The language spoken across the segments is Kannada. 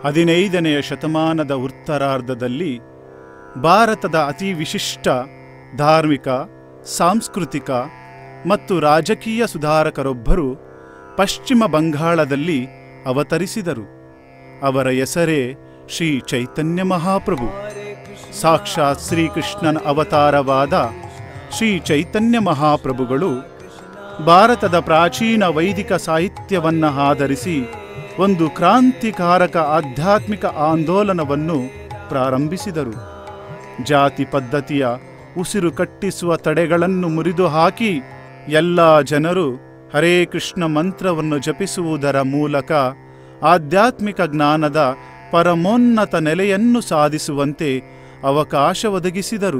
ಹದಿನೈದನೆಯ ಶತಮಾನದ ಉತ್ತರಾರ್ಧದಲ್ಲಿ ಭಾರತದ ಅತಿ ವಿಶಿಷ್ಟ ಧಾರ್ಮಿಕ ಸಾಂಸ್ಕೃತಿಕ ಮತ್ತು ರಾಜಕೀಯ ಸುಧಾರಕರೊಬ್ಬರು ಪಶ್ಚಿಮ ಬಂಗಾಳದಲ್ಲಿ ಅವತರಿಸಿದರು ಅವರ ಹೆಸರೇ ಶ್ರೀ ಚೈತನ್ಯ ಮಹಾಪ್ರಭು ಸಾಕ್ಷಾತ್ ಶ್ರೀಕೃಷ್ಣನ ಅವತಾರವಾದ ಶ್ರೀ ಚೈತನ್ಯ ಮಹಾಪ್ರಭುಗಳು ಭಾರತದ ಪ್ರಾಚೀನ ವೈದಿಕ ಸಾಹಿತ್ಯವನ್ನು ಆಧರಿಸಿ ಒಂದು ಕ್ರಾಂತಿಕಾರಕ ಆಧ್ಯಾತ್ಮಿಕ ಆಂದೋಲನವನ್ನು ಪ್ರಾರಂಭಿಸಿದರು ಜಾತಿ ಪದ್ಧತಿಯ ಉಸಿರು ಕಟ್ಟಿಸುವ ತಡೆಗಳನ್ನು ಮುರಿದು ಹಾಕಿ ಎಲ್ಲ ಜನರು ಹರೇ ಕೃಷ್ಣ ಮಂತ್ರವನ್ನು ಜಪಿಸುವುದರ ಮೂಲಕ ಆಧ್ಯಾತ್ಮಿಕ ಜ್ಞಾನದ ಪರಮೋನ್ನತ ನೆಲೆಯನ್ನು ಸಾಧಿಸುವಂತೆ ಅವಕಾಶ ಒದಗಿಸಿದರು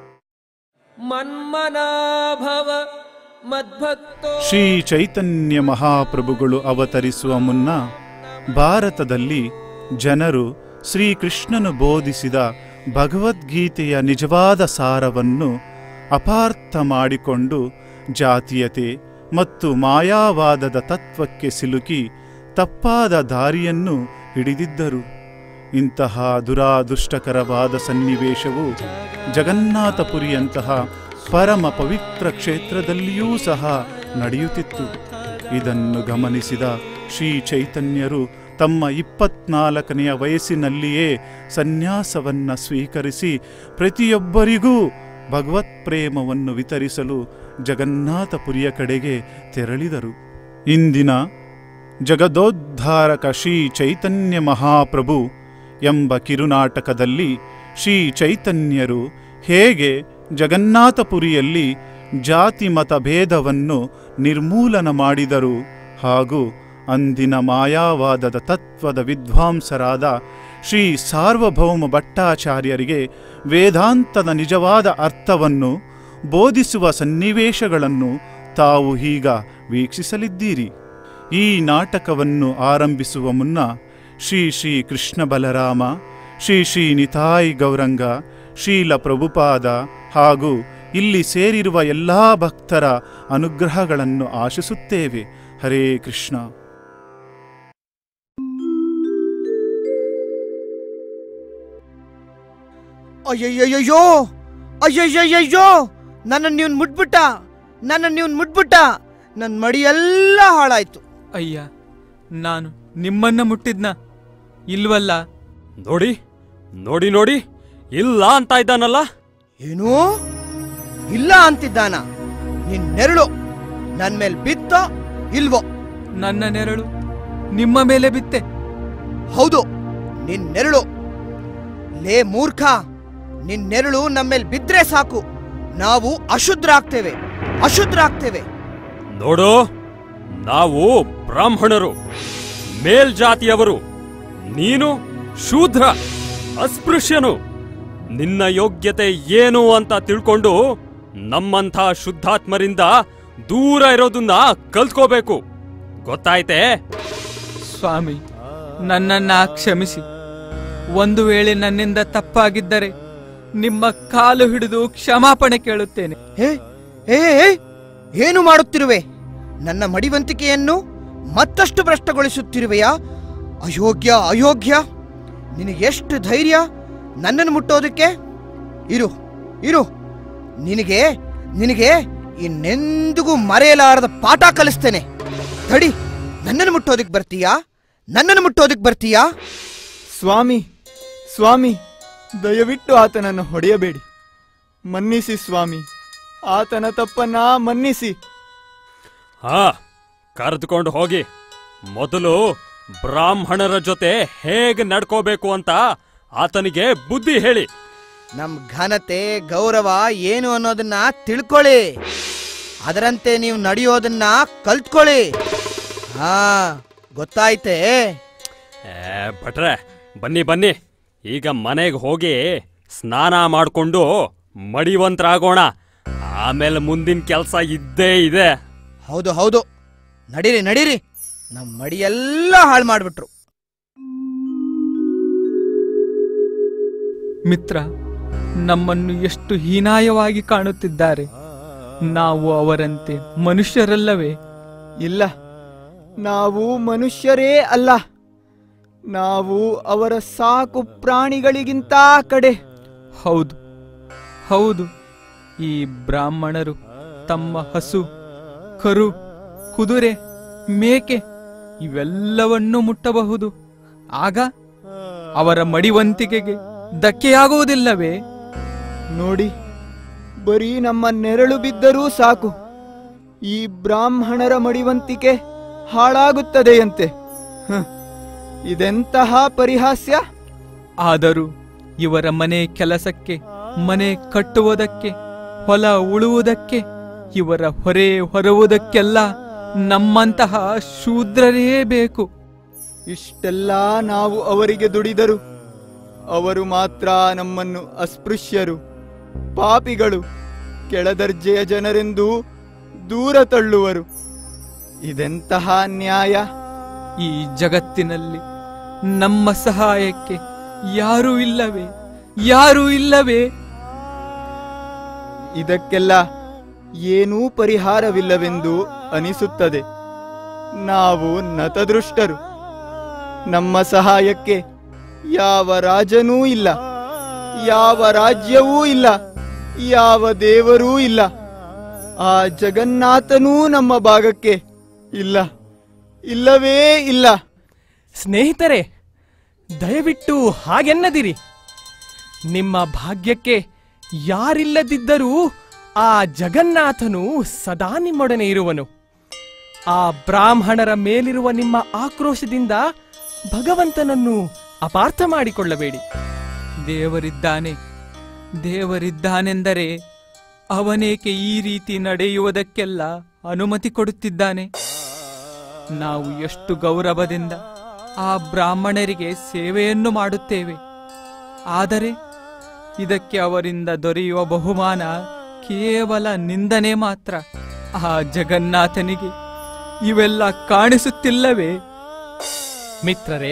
ಮನ್ಮನಾಭವ ಮದ್ಭಕ್ತೋ ಶ್ರೀ ಚೈತನ್ಯ ಮಹಾಪ್ರಭುಗಳು ಅವತರಿಸುವ ಮುನ್ನ ಭಾರತದಲ್ಲಿ ಜನರು ಶ್ರೀಕೃಷ್ಣನು ಬೋಧಿಸಿದ ಭಗವದ್ಗೀತೆಯ ನಿಜವಾದ ಸಾರವನ್ನು ಅಪಾರ್ಥ ಮಾಡಿಕೊಂಡು ಜಾತೀಯತೆ ಮತ್ತು ಮಾಯಾವಾದದ ತತ್ವಕ್ಕೆ ಸಿಲುಕಿ ತಪ್ಪಾದ ದಾರಿಯನ್ನು ಹಿಡಿದಿದ್ದರು ಇಂತಹ ದುರಾದುಷ್ಟಕರವಾದ ಸನ್ನಿವೇಶವು ಜಗನ್ನಾಥಪುರಿಯಂತಹ ಪರಮ ಪವಿತ್ರ ಕ್ಷೇತ್ರದಲ್ಲಿಯೂ ಸಹ ನಡೆಯುತ್ತಿತ್ತು ಇದನ್ನು ಗಮನಿಸಿದ ಶ್ರೀ ಚೈತನ್ಯರು ತಮ್ಮ ಇಪ್ಪತ್ನಾಲ್ಕನೆಯ ವಯಸ್ಸಿನಲ್ಲಿಯೇ ಸನ್ಯಾಸವನ್ನ ಸ್ವೀಕರಿಸಿ ಪ್ರತಿಯೊಬ್ಬರಿಗೂ ಭಗವತ್ ಪ್ರೇಮವನ್ನು ವಿತರಿಸಲು ಜಗನ್ನಾಥಪುರಿಯ ಕಡೆಗೆ ತೆರಳಿದರು ಇಂದಿನ ಜಗದೋದ್ಧಾರಕ ಶ್ರೀ ಚೈತನ್ಯ ಮಹಾಪ್ರಭು ಎಂಬ ಕಿರುನಾಟಕದಲ್ಲಿ ಶ್ರೀ ಚೈತನ್ಯರು ಹೇಗೆ ಜಗನ್ನಾಥಪುರಿಯಲ್ಲಿ ಜಾತಿ ಮತ ಭೇದವನ್ನು ನಿರ್ಮೂಲನ ಮಾಡಿದರು ಹಾಗೂ ಅಂದಿನ ಮಾಯಾವಾದದ ತತ್ವದ ವಿದ್ವಾಂಸರಾದ ಶ್ರೀ ಸಾರ್ವಭೌಮ ಭಟ್ಟಾಚಾರ್ಯರಿಗೆ ವೇದಾಂತದ ನಿಜವಾದ ಅರ್ಥವನ್ನು ಬೋಧಿಸುವ ಸನ್ನಿವೇಶಗಳನ್ನು ತಾವು ಈಗ ವೀಕ್ಷಿಸಲಿದ್ದೀರಿ ಈ ನಾಟಕವನ್ನು ಆರಂಭಿಸುವ ಮುನ್ನ ಶ್ರೀ ಶ್ರೀ ಕೃಷ್ಣ ಬಲರಾಮ ಶ್ರೀ ಶ್ರೀ ನಿತಾಯ್ ಗೌರಂಗ ಶೀಲ ಪ್ರಭುಪಾದ ಹಾಗೂ ಇಲ್ಲಿ ಸೇರಿರುವ ಎಲ್ಲಾ ಭಕ್ತರ ಅನುಗ್ರಹಗಳನ್ನು ಆಶಿಸುತ್ತೇವೆ ಹರೇ ಕೃಷ್ಣ ಅಯ್ಯಯ್ಯಯ್ಯೋ ಅಯ್ಯಯ್ಯಯ್ಯೋ ನನ್ನ ನೀವ್ ಮುಟ್ಬಿಟ್ಟ ನನ್ನ ನೀವ್ ಮುಟ್ಬಿಟ್ಟ ನನ್ನ ಮಡಿ ಎಲ್ಲ ಹಾಳಾಯ್ತು ಅಯ್ಯ ನಾನು ನಿಮ್ಮನ್ನ ಮುಟ್ಟಿದ್ನ ಇಲ್ವಲ್ಲ ನೋಡಿ ನೋಡಿ ನೋಡಿ ಇಲ್ಲ ಅಂತ ಇದ್ದಾನಲ್ಲ ಏನು ಇಲ್ಲ ಅಂತಿದ್ದಾನ ನಿನ್ ನೆರಳು ನನ್ ಮೇಲ್ ಬಿತ್ತೋ ಇಲ್ವೋ ನನ್ನ ನೆರಳು ನಿಮ್ಮ ಮೇಲೆ ಬಿತ್ತೆ ಹೌದು ನಿನ್ ನೆರಳು ಲೇ ಮೂರ್ಖ ನಿನ್ ನೆರಳು ನಮ್ಮೇಲ್ ಬಿದ್ರೆ ಸಾಕು ನಾವು ಅಶುದ್ಧರಾಗ್ತೇವೆ ಅಶುದ್ಧರಾಗ್ತೇವೆ ನೋಡು ನಾವು ಬ್ರಾಹ್ಮಣರು ಮೇಲ್ಜಾತಿಯವರು ನೀನು ಶೂದ್ರ ಅಸ್ಪೃಶ್ಯನು ನಿನ್ನ ಯೋಗ್ಯತೆ ಏನು ಅಂತ ತಿಳ್ಕೊಂಡು ನಮ್ಮಂಥ ಶುದ್ಧಾತ್ಮರಿಂದ ದೂರ ಇರೋದನ್ನ ಕಲ್ತ್ಕೋಬೇಕು ಗೊತ್ತಾಯ್ತೆ ಸ್ವಾಮಿ ನನ್ನನ್ನ ಕ್ಷಮಿಸಿ ಒಂದು ವೇಳೆ ನನ್ನಿಂದ ತಪ್ಪಾಗಿದ್ದರೆ ನಿಮ್ಮ ಕಾಲು ಹಿಡಿದು ಕ್ಷಮಾಪಣೆ ಕೇಳುತ್ತೇನೆ ಹೇ ಏ ಏ, ಏನು ಮಾಡುತ್ತಿರುವೆ ನನ್ನ ಮಡಿವಂತಿಕೆಯನ್ನು ಮತ್ತಷ್ಟು ಭ್ರಷ್ಟಗೊಳಿಸುತ್ತಿರುವೆಯಾ ಅಯೋಗ್ಯ ಅಯೋಗ್ಯ ನಿನಗೆಷ್ಟು ಧೈರ್ಯ ನನ್ನನ್ನು ಮುಟ್ಟೋದಕ್ಕೆ ಇರು ಇರು ನಿನಗೆ ನಿನಗೆ ಇನ್ನೆಂದಿಗೂ ಮರೆಯಲಾರದ ಪಾಠ ಕಲಿಸ್ತೇನೆ ತಡಿ ನನ್ನನ್ನು ಮುಟ್ಟೋದಕ್ಕೆ ಬರ್ತೀಯಾ ನನ್ನನ್ನು ಮುಟ್ಟೋದಕ್ಕೆ ಬರ್ತೀಯಾ ಸ್ವಾಮಿ ಸ್ವಾಮಿ ದಯವಿಟ್ಟು ಆತನನ್ನು ಹೊಡೆಯಬೇಡಿ ಮನ್ನಿಸಿ ಸ್ವಾಮಿ ಆತನ ತಪ್ಪನ್ನ ಮನ್ನಿಸಿ ಹಾ ಕರೆದುಕೊಂಡು ಹೋಗಿ ಮೊದಲು ಬ್ರಾಹ್ಮಣರ ಜೊತೆ ಹೇಗೆ ನಡ್ಕೋಬೇಕು ಅಂತ ಆತನಿಗೆ ಬುದ್ಧಿ ಹೇಳಿ ನಮ್ ಘನತೆ ಗೌರವ ಏನು ಅನ್ನೋದನ್ನ ತಿಳ್ಕೊಳ್ಳಿ ಅದರಂತೆ ನೀವು ನಡೆಯೋದನ್ನ ಕಲ್ತ್ಕೊಳ್ಳಿ ಹಾ ಗೊತ್ತಾಯ್ತೆ ಏ ಭಟ್ರೆ ಬನ್ನಿ ಬನ್ನಿ ಈಗ ಮನೆಗೆ ಹೋಗಿ ಸ್ನಾನ ಮಾಡಿಕೊಂಡು ಮಡಿವಂತರಾಗೋಣ ಆಮೇಲೆ ಮುಂದಿನ ಕೆಲಸ ಇದ್ದೇ ಇದೆ ಹೌದು ಹೌದು ನಡೀರಿ ನಡೀರಿ ನಮ್ಮ ಮಡಿಯೆಲ್ಲ ಹಾಳು ಮಾಡ್ಬಿಟ್ರು ಮಿತ್ರ ನಮ್ಮನ್ನು ಎಷ್ಟು ಹೀನಾಯವಾಗಿ ಕಾಣುತ್ತಿದ್ದಾರೆ ನಾವು ಅವರಂತೆ ಮನುಷ್ಯರಲ್ಲವೇ ಇಲ್ಲ ನಾವು ಮನುಷ್ಯರೇ ಅಲ್ಲ ನಾವು ಅವರ ಸಾಕು ಪ್ರಾಣಿಗಳಿಗಿಂತ ಕಡೆ ಹೌದು ಹೌದು ಈ ಬ್ರಾಹ್ಮಣರು ತಮ್ಮ ಹಸು ಕರು ಕುದುರೆ ಮೇಕೆ ಇವೆಲ್ಲವನ್ನೂ ಮುಟ್ಟಬಹುದು ಆಗ ಅವರ ಮಡಿವಂತಿಕೆಗೆ ಧಕ್ಕೆಯಾಗುವುದಿಲ್ಲವೇ ನೋಡಿ ಬರೀ ನಮ್ಮ ನೆರಳು ಬಿದ್ದರೂ ಸಾಕು ಈ ಬ್ರಾಹ್ಮಣರ ಮಡಿವಂತಿಕೆ ಹಾಳಾಗುತ್ತದೆಯಂತೆ ಹ, ಇದೆಂತಹ ಪರಿಹಾಸ್ಯ ಆದರೂ ಇವರ ಮನೆ ಕೆಲಸಕ್ಕೆ ಮನೆ ಕಟ್ಟುವುದಕ್ಕೆ ಹೊಲ ಉಳುವುದಕ್ಕೆ ಇವರ ಹೊರೆ ಹೊರುವುದಕ್ಕೆಲ್ಲ ನಮ್ಮಂತಹ ಶೂದ್ರರೇ ಬೇಕು ಇಷ್ಟೆಲ್ಲ ನಾವು ಅವರಿಗೆ ದುಡಿದರು ಅವರು ಮಾತ್ರ ನಮ್ಮನ್ನು ಅಸ್ಪೃಶ್ಯರು ಪಾಪಿಗಳು ಕೆಳದರ್ಜೆಯ ಜನರೆಂದು ದೂರ ತಳ್ಳುವರು ಇದೆಂತಹ ನ್ಯಾಯ ಈ ಜಗತ್ತಿನಲ್ಲಿ ನಮ್ಮ ಸಹಾಯಕ್ಕೆ ಯಾರೂ ಇಲ್ಲವೇ ಯಾರೂ ಇಲ್ಲವೇ ಇದಕ್ಕೆಲ್ಲ ಏನೂ ಪರಿಹಾರವಿಲ್ಲವೆಂದು ಅನಿಸುತ್ತದೆ ನಾವು ನತದೃಷ್ಟರು ನಮ್ಮ ಸಹಾಯಕ್ಕೆ ಯಾವ ರಾಜನೂ ಇಲ್ಲ ಯಾವ ರಾಜ್ಯವೂ ಇಲ್ಲ ಯಾವ ದೇವರೂ ಇಲ್ಲ ಆ ಜಗನ್ನಾಥನೂ ನಮ್ಮ ಭಾಗಕ್ಕೆ ಇಲ್ಲ ಇಲ್ಲವೇ ಇಲ್ಲ ಸ್ನೇಹಿತರೆ ದಯವಿಟ್ಟು ಹಾಗೆನ್ನದಿರಿ ನಿಮ್ಮ ಭಾಗ್ಯಕ್ಕೆ ಯಾರಿಲ್ಲದಿದ್ದರೂ ಆ ಜಗನ್ನಾಥನು ಸದಾ ನಿಮ್ಮೊಡನೆ ಇರುವನು ಆ ಬ್ರಾಹ್ಮಣರ ಮೇಲಿರುವ ನಿಮ್ಮ ಆಕ್ರೋಶದಿಂದ ಭಗವಂತನನ್ನು ಅಪಾರ್ಥ ಮಾಡಿಕೊಳ್ಳಬೇಡಿ ದೇವರಿದ್ದಾನೆ ದೇವರಿದ್ದಾನೆಂದರೆ ಅವನೇಕೆ ಈ ರೀತಿ ನಡೆಯುವುದಕ್ಕೆಲ್ಲ ಅನುಮತಿ ಕೊಡುತ್ತಿದ್ದಾನೆ ನಾವು ಎಷ್ಟು ಗೌರವದಿಂದ ಆ ಬ್ರಾಹ್ಮಣರಿಗೆ ಸೇವೆಯನ್ನು ಮಾಡುತ್ತೇವೆ ಆದರೆ ಇದಕ್ಕೆ ಅವರಿಂದ ದೊರೆಯುವ ಬಹುಮಾನ ಕೇವಲ ನಿಂದನೆ ಮಾತ್ರ ಆ ಜಗನ್ನಾಥನಿಗೆ ಇವೆಲ್ಲ ಕಾಣಿಸುತ್ತಿಲ್ಲವೇ ಮಿತ್ರರೇ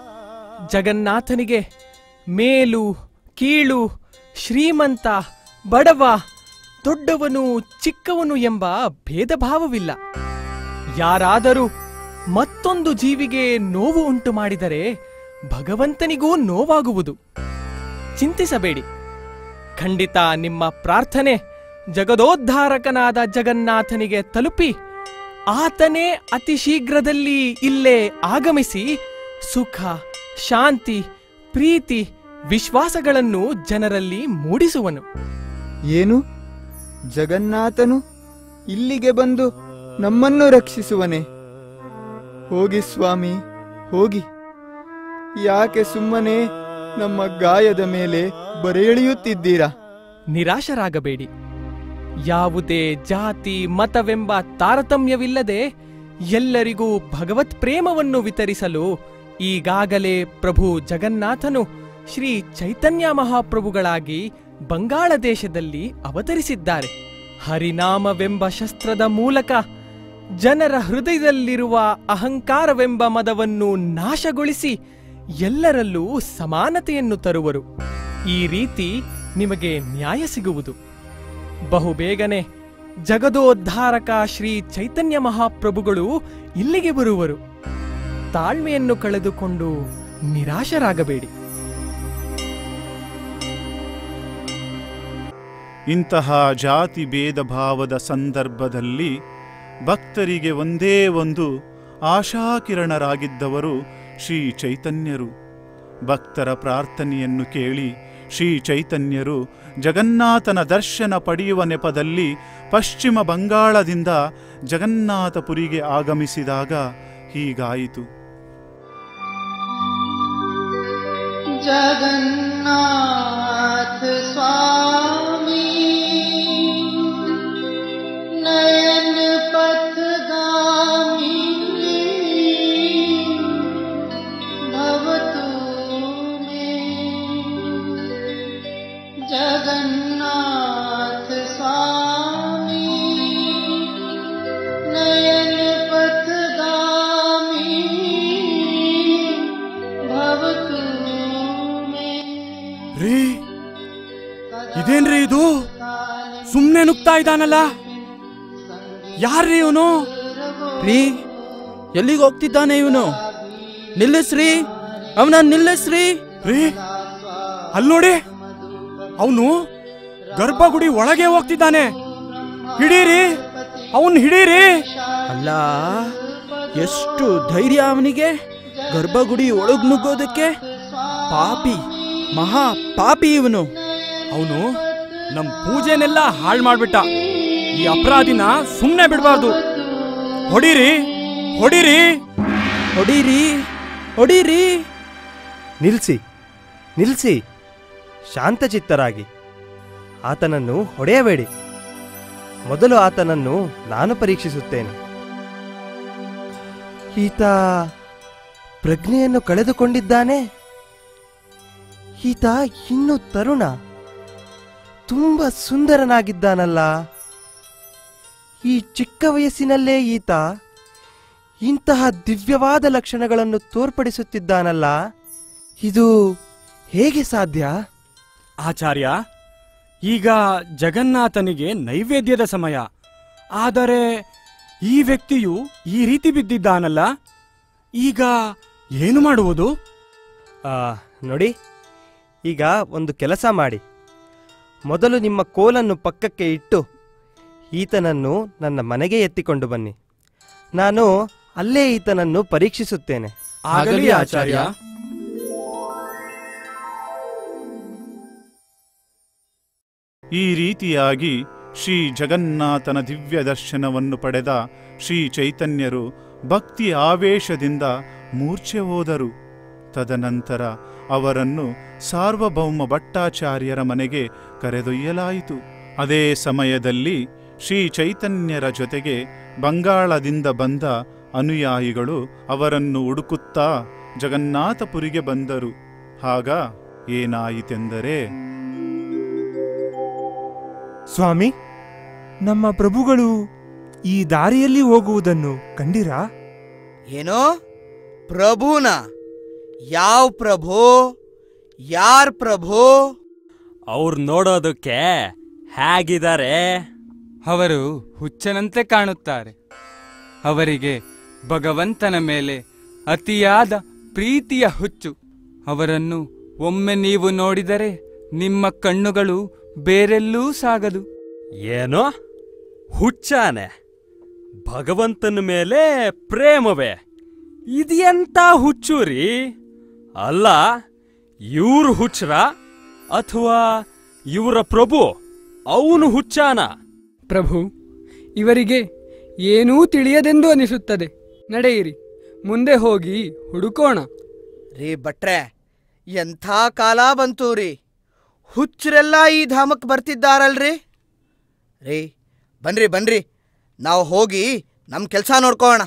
ಜಗನ್ನಾಥನಿಗೆ ಮೇಲು ಕೀಳು ಶ್ರೀಮಂತ ಬಡವ ದೊಡ್ಡವನು ಚಿಕ್ಕವನು ಎಂಬ ಭೇದ ಭಾವವಿಲ್ಲ ಯಾರಾದರೂ ಮತ್ತೊಂದು ಜೀವಿಗೆ ನೋವು ಉಂಟು ಮಾಡಿದರೆ ಭಗವಂತನಿಗೂ ನೋವಾಗುವುದು ಚಿಂತಿಸಬೇಡಿ ಖಂಡಿತ ನಿಮ್ಮ ಪ್ರಾರ್ಥನೆ ಜಗದೋದ್ಧಾರಕನಾದ ಜಗನ್ನಾಥನಿಗೆ ತಲುಪಿ ಆತನೇ ಅತಿ ಶೀಘ್ರದಲ್ಲಿ ಇಲ್ಲೇ ಆಗಮಿಸಿ ಸುಖ ಶಾಂತಿ ಪ್ರೀತಿ ವಿಶ್ವಾಸಗಳನ್ನು ಜನರಲ್ಲಿ ಮೂಡಿಸುವನು ಏನು ಜಗನ್ನಾಥನು ಇಲ್ಲಿಗೆ ಬಂದು ನಮ್ಮನ್ನು ರಕ್ಷಿಸುವನೆ ಹೋಗಿ ಸ್ವಾಮಿ ಹೋಗಿ ಯಾಕೆ ಸುಮ್ಮನೆ ನಮ್ಮ ಗಾಯದ ಮೇಲೆ ಬರೆಯೆಳೆಯುತ್ತಿದ್ದೀರಾ ನಿರಾಶರಾಗಬೇಡಿ ಯಾವುದೇ ಜಾತಿ ಮತವೆಂಬ ತಾರತಮ್ಯವಿಲ್ಲದೆ ಎಲ್ಲರಿಗೂ ಭಗವತ್ ಪ್ರೇಮವನ್ನು ವಿತರಿಸಲು ಈಗಾಗಲೇ ಪ್ರಭು ಜಗನ್ನಾಥನು ಶ್ರೀ ಚೈತನ್ಯ ಮಹಾಪ್ರಭುಗಳಾಗಿ ಬಂಗಾಳ ದೇಶದಲ್ಲಿ ಅವತರಿಸಿದ್ದಾರೆ ಹರಿನಾಮವೆಂಬ ಶಸ್ತ್ರದ ಮೂಲಕ ಜನರ ಹೃದಯದಲ್ಲಿರುವ ಅಹಂಕಾರವೆಂಬ ಮದವನ್ನು ನಾಶಗೊಳಿಸಿ ಎಲ್ಲರಲ್ಲೂ ಸಮಾನತೆಯನ್ನು ತರುವರು ಈ ರೀತಿ ನಿಮಗೆ ನ್ಯಾಯ ಸಿಗುವುದು ಬಹುಬೇಗನೆ ಜಗದೋದ್ಧಾರಕ ಶ್ರೀ ಚೈತನ್ಯ ಮಹಾಪ್ರಭುಗಳು ಇಲ್ಲಿಗೆ ಬರುವರು ತಾಳ್ಮೆಯನ್ನು ಕಳೆದುಕೊಂಡು ನಿರಾಶರಾಗಬೇಡಿ ಇಂತಹ ಜಾತಿ ಭೇದ ಭಾವದ ಸಂದರ್ಭದಲ್ಲಿ ಭಕ್ತರಿಗೆ ಒಂದೇ ಒಂದು ಆಶಾಕಿರಣರಾಗಿದ್ದವರು ಶ್ರೀ ಚೈತನ್ಯರು ಭಕ್ತರ ಪ್ರಾರ್ಥನೆಯನ್ನು ಕೇಳಿ ಶ್ರೀ ಚೈತನ್ಯರು ಜಗನ್ನಾಥನ ದರ್ಶನ ಪಡೆಯುವ ನೆಪದಲ್ಲಿ ಪಶ್ಚಿಮ ಬಂಗಾಳದಿಂದ ಜಗನ್ನಾಥಪುರಿಗೆ ಆಗಮಿಸಿದಾಗ ಹೀಗಾಯಿತು जगन्नाथ स्वामी नयन पथगामी भवतु मे जगन्नाथ स्वामी नयन पथगामी भवतु मे ರೀ ಇದೇನ್ರಿ ಇದು ಸುಮ್ನೆ ನುಗ್ತಾ ಇದ್ದಾನಲ್ಲ ಯಾರ್ರೀ ಇವನು ರೀ ಎಲ್ಲಿಗೆ ಹೋಗ್ತಿದ್ದಾನೆ ಇವನು ನಿಲ್ಲಿಸ್ರಿ ಅವನ ನಿಲ್ಲಿಸ್ರಿ ರೀ ಅಲ್ನೋಡಿ ಅವನು ಗರ್ಭಗುಡಿ ಒಳಗೆ ಹೋಗ್ತಿದ್ದಾನೆ ಹಿಡೀರಿ ಅವನ್ ಹಿಡೀರಿ ಅಲ್ಲ ಎಷ್ಟು ಧೈರ್ಯ ಅವನಿಗೆ ಗರ್ಭಗುಡಿ ಒಳಗ್ ನುಗ್ಗೋದಕ್ಕೆ ಪಾಪಿ ಮಹಾ ಪಾಪಿ ಇವನು ಅವನು ನಮ್ ಪೂಜೆನೆಲ್ಲ ಹಾಳು ಮಾಡ್ಬಿಟ್ಟ ಈ ಅಪರಾಧಿನ ಸುಮ್ಮನೆ ಬಿಡಬಾರ್ದು ಹೊಡೀರಿ ಹೊಡೀರಿ ಹೊಡೀರಿ ಹೊಡೀರಿ ನಿಲ್ಲಿಸಿ ನಿಲ್ಲಿಸಿ ಶಾಂತಚಿತ್ತರಾಗಿ ಆತನನ್ನು ಹೊಡೆಯಬೇಡಿ ಮೊದಲು ಆತನನ್ನು ನಾನು ಪರೀಕ್ಷಿಸುತ್ತೇನೆ ಈತ ಪ್ರಜ್ಞೆಯನ್ನು ಕಳೆದುಕೊಂಡಿದ್ದಾನೆ ಈತ ಇನ್ನೂ ತರುಣ ತುಂಬ ಸುಂದರನಾಗಿದ್ದಾನಲ್ಲ ಈ ಚಿಕ್ಕ ವಯಸ್ಸಿನಲ್ಲೇ ಈತ ಇಂತಹ ದಿವ್ಯವಾದ ಲಕ್ಷಣಗಳನ್ನು ತೋರ್ಪಡಿಸುತ್ತಿದ್ದಾನಲ್ಲ ಇದು ಹೇಗೆ ಸಾಧ್ಯ ಆಚಾರ್ಯ ಈಗ ಜಗನ್ನಾಥನಿಗೆ ನೈವೇದ್ಯದ ಸಮಯ ಆದರೆ ಈ ವ್ಯಕ್ತಿಯು ಈ ರೀತಿ ಬಿದ್ದಿದ್ದಾನಲ್ಲ ಈಗ ಏನು ಮಾಡುವುದು ಆ, ನೋಡಿ ಈಗ ಒಂದು ಕೆಲಸ ಮಾಡಿ ಮೊದಲು ನಿಮ್ಮ ಕೋಲನ್ನು ಪಕ್ಕಕ್ಕೆ ಇಟ್ಟು ಈತನನ್ನು ನನ್ನ ಮನೆಗೆ ಎತ್ತಿಕೊಂಡು ಬನ್ನಿ ನಾನು ಅಲ್ಲೇ ಈತನನ್ನು ಪರೀಕ್ಷಿಸುತ್ತೇನೆ ಆಗಲಿ ಆಚಾರ್ಯ ಈ ರೀತಿಯಾಗಿ ಶ್ರೀ ಜಗನ್ನಾಥನ ದಿವ್ಯ ದರ್ಶನವನ್ನು ಪಡೆದ ಶ್ರೀ ಚೈತನ್ಯರು ಭಕ್ತಿ ಆವೇಶದಿಂದ ಮೂರ್ಛೆ ಹೋದರು ತದನಂತರ ಅವರನ್ನು ಸಾರ್ವಭೌಮ ಭಟ್ಟಾಚಾರ್ಯರ ಮನೆಗೆ ಕರೆದೊಯ್ಯಲಾಯಿತು ಅದೇ ಸಮಯದಲ್ಲಿ ಶ್ರೀ ಚೈತನ್ಯರ ಜೊತೆಗೆ ಬಂಗಾಳದಿಂದ ಬಂದ ಅನುಯಾಯಿಗಳು ಅವರನ್ನು ಹುಡುಕುತ್ತಾ ಜಗನ್ನಾಥಪುರಿಗೆ ಬಂದರು ಆಗ ಏನಾಯಿತೆಂದರೆ ಸ್ವಾಮಿ ನಮ್ಮ ಪ್ರಭುಗಳು ಈ ದಾರಿಯಲ್ಲಿ ಹೋಗುವುದನ್ನು ಕಂಡಿರಾ ಏನೋ ಪ್ರಭುನ ಯಾವ ಪ್ರಭು ಯಾರ್ ಪ್ರಭು ಅವ್ರು ನೋಡೋದಕ್ಕೆ ಹೇಗಿದ್ದಾರೆ ಅವರು ಹುಚ್ಚನಂತೆ ಕಾಣುತ್ತಾರೆ ಅವರಿಗೆ ಭಗವಂತನ ಮೇಲೆ ಅತಿಯಾದ ಪ್ರೀತಿಯ ಹುಚ್ಚು ಅವರನ್ನು ಒಮ್ಮೆ ನೀವು ನೋಡಿದರೆ ನಿಮ್ಮ ಕಣ್ಣುಗಳು ಬೇರೆಲ್ಲೂ ಸಾಗದು ಏನೋ ಹುಚ್ಚಾನೆ ಭಗವಂತನ ಮೇಲೆ ಪ್ರೇಮವೇ ಇದೆಂತ ಹುಚ್ಚು ರೀ ಅಲ್ಲ ಇವ್ರು ಹುಚ್ರ ಅಥವಾ ಇವರ ಪ್ರಭು ಅವನು ಹುಚ್ಚಾನ ಪ್ರಭು ಇವರಿಗೆ ಏನೂ ತಿಳಿಯದೆಂದು ಅನಿಸುತ್ತದೆ ನಡೆಯಿರಿ ಮುಂದೆ ಹೋಗಿ ಹುಡುಕೋಣ ರೀ ಭಟ್ರೆ ಎಂಥ ಕಾಲ ಬಂತು ರೀ ಹುಚ್ಚರೆಲ್ಲ ಈ ಧಾಮಕ್ಕೆ ಬರ್ತಿದ್ದಾರಲ್ರಿ ರೀ ಬನ್ರಿ ಬನ್ರಿ ನಾವು ಹೋಗಿ ನಮ್ಮ ಕೆಲಸ ನೋಡ್ಕೋಣ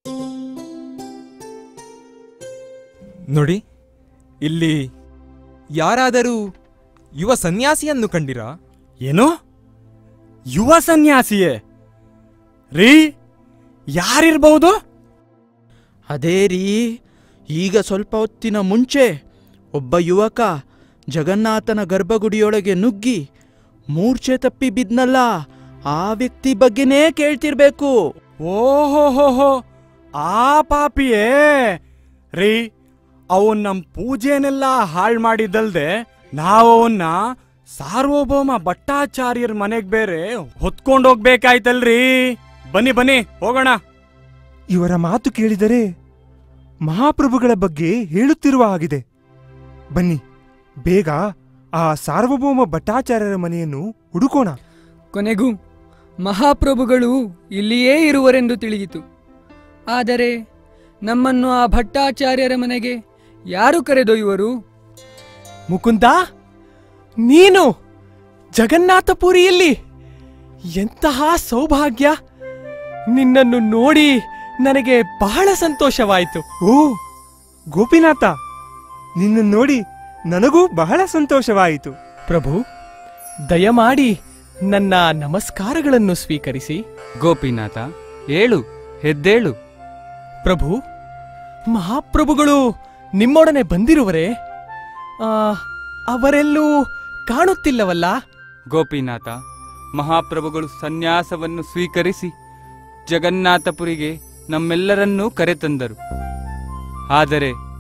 ನೋಡಿ ಇಲ್ಲಿ ಯಾರಾದರೂ ಯುವ ಸನ್ಯಾಸಿಯನ್ನು ಕಂಡಿರಾ ಏನು ಯುವ ಸನ್ಯಾಸಿಯೇ ರೀ ಯಾರಿರ್ಬಹುದು ಅದೇ ರೀ ಈಗ ಸ್ವಲ್ಪ ಹೊತ್ತಿನ ಮುಂಚೆ ಒಬ್ಬ ಯುವಕ ಜಗನ್ನಾಥನ ಗರ್ಭಗುಡಿಯೊಳಗೆ ನುಗ್ಗಿ ಮೂರ್ಛೆ ತಪ್ಪಿ ಬಿದ್ನಲ್ಲ ಆ ವ್ಯಕ್ತಿ ಬಗ್ಗೆನೇ ಕೇಳ್ತಿರ್ಬೇಕು ಓಹೋಹೋಹೋ ಆ ಪಾಪಿಯೇ ರೀ ಅವನ್ ನಮ್ ಪೂಜೆನೆಲ್ಲ ಹಾಳ್ ಮಾಡಿದ್ದಲ್ದೆ ನಾವು ಅವನ್ನ ಸಾರ್ವಭೌಮ ಭಟ್ಟಾಚಾರ್ಯರ ಮನೆಗ್ ಬೇರೆ ಹೊತ್ಕೊಂಡೋಗ್ಬೇಕಾಯ್ತಲ್ರಿ ಬನ್ನಿ ಬನ್ನಿ ಹೋಗೋಣ ಇವರ ಮಾತು ಕೇಳಿದರೆ ಮಹಾಪ್ರಭುಗಳ ಬಗ್ಗೆ ಹೇಳುತ್ತಿರುವ ಹಾಗಿದೆ ಬನ್ನಿ ಬೇಗ ಆ ಸಾರ್ವಭೌಮ ಭಟ್ಟಾಚಾರ್ಯರ ಮನೆಯನ್ನು ಹುಡುಕೋಣ ಕೊನೆಗೂ ಮಹಾಪ್ರಭುಗಳು ಇಲ್ಲಿಯೇ ಇರುವರೆಂದು ತಿಳಿಯಿತು ಆದರೆ ನಮ್ಮನ್ನು ಆ ಭಟ್ಟಾಚಾರ್ಯರ ಮನೆಗೆ ಯಾರು ಕರೆದೊಯ್ಯುವರು ಮುಕುಂದ ನೀನು ಜಗನ್ನಾಥಪುರಿಯಲ್ಲಿ ಎಂತಹ ಸೌಭಾಗ್ಯ ನಿನ್ನನ್ನು ನೋಡಿ ನನಗೆ ಬಹಳ ಸಂತೋಷವಾಯಿತು ಓ ಗೋಪಿನಾಥ ನಿನ್ನ ನೋಡಿ ನನಗೂ ಬಹಳ ಸಂತೋಷವಾಯಿತು ಪ್ರಭು ದಯಮಾಡಿ ನನ್ನ ನಮಸ್ಕಾರಗಳನ್ನು ಸ್ವೀಕರಿಸಿ ಗೋಪಿನಾಥ ಏಳು ಹೆದ್ದೇಳು ಪ್ರಭು ಮಹಾಪ್ರಭುಗಳು ನಿಮ್ಮೊಡನೆ ಬಂದಿರುವರೇ ಆ, ಅವರೆಲ್ಲೂ ಕಾಣುತ್ತಿಲ್ಲವಲ್ಲ ಗೋಪಿನಾಥ ಮಹಾಪ್ರಭುಗಳು ಸನ್ಯಾಸವನ್ನು ಸ್ವೀಕರಿಸಿ ಜಗನ್ನಾಥಪುರಿಗೆ ನಮ್ಮೆಲ್ಲರನ್ನೂ ಕರೆತಂದರು ಆದರೆ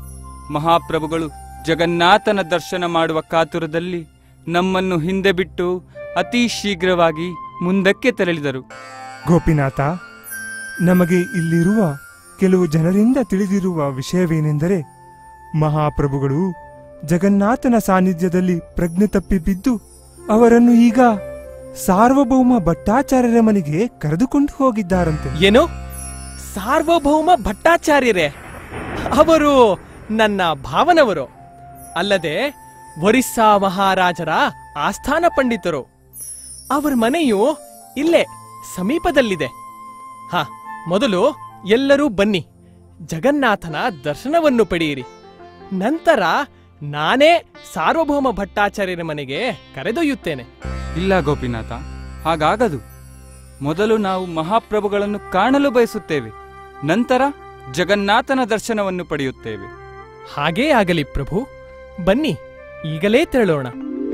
ಮಹಾಪ್ರಭುಗಳು ಜಗನ್ನಾಥನ ದರ್ಶನ ಮಾಡುವ ಕಾತುರದಲ್ಲಿ ನಮ್ಮನ್ನು ಹಿಂದೆ ಬಿಟ್ಟು ಅತಿ ಶೀಘ್ರವಾಗಿ ಮುಂದಕ್ಕೆ ತೆರಳಿದರು ಗೋಪಿನಾಥ ನಮಗೆ ಇಲ್ಲಿರುವ ಕೆಲವು ಜನರಿಂದ ತಿಳಿದಿರುವ ವಿಷಯವೇನೆಂದರೆ ಮಹಾಪ್ರಭುಗಳು ಜಗನ್ನಾಥನ ಸಾನ್ನಿಧ್ಯದಲ್ಲಿ ಪ್ರಜ್ಞೆ ತಪ್ಪಿ ಬಿದ್ದು ಅವರನ್ನು ಈಗ ಸಾರ್ವಭೌಮ ಭಟ್ಟಾಚಾರ್ಯರ ಮನೆಗೆ ಕರೆದುಕೊಂಡು ಹೋಗಿದ್ದಾರಂತೆ ಏನು ಸಾರ್ವಭೌಮ ಭಟ್ಟಾಚಾರ್ಯರೇ ಅವರು ನನ್ನ ಭಾವನವರು ಅಲ್ಲದೆ ಒರಿಸ್ಸಾ ಮಹಾರಾಜರ ಆಸ್ಥಾನ ಪಂಡಿತರು ಅವರ ಮನೆಯು ಇಲ್ಲೇ ಸಮೀಪದಲ್ಲಿದೆ ಹ ಮೊದಲು ಎಲ್ಲರೂ ಬನ್ನಿ ಜಗನ್ನಾಥನ ದರ್ಶನವನ್ನು ಪಡೆಯಿರಿ ನಂತರ ನಾನೇ ಸಾರ್ವಭೌಮ ಭಟ್ಟಾಚಾರ್ಯರ ಮನೆಗೆ ಕರೆದೊಯ್ಯುತ್ತೇನೆ ಇಲ್ಲ ಗೋಪಿನಾಥ ಹಾಗಾಗದು ಮೊದಲು ನಾವು ಮಹಾಪ್ರಭುಗಳನ್ನು ಕಾಣಲು ಬಯಸುತ್ತೇವೆ ನಂತರ ಜಗನ್ನಾಥನ ದರ್ಶನವನ್ನು ಪಡೆಯುತ್ತೇವೆ ಹಾಗೇ ಆಗಲಿ ಪ್ರಭು ಬನ್ನಿ ಈಗಲೇ ತೆರಳೋಣ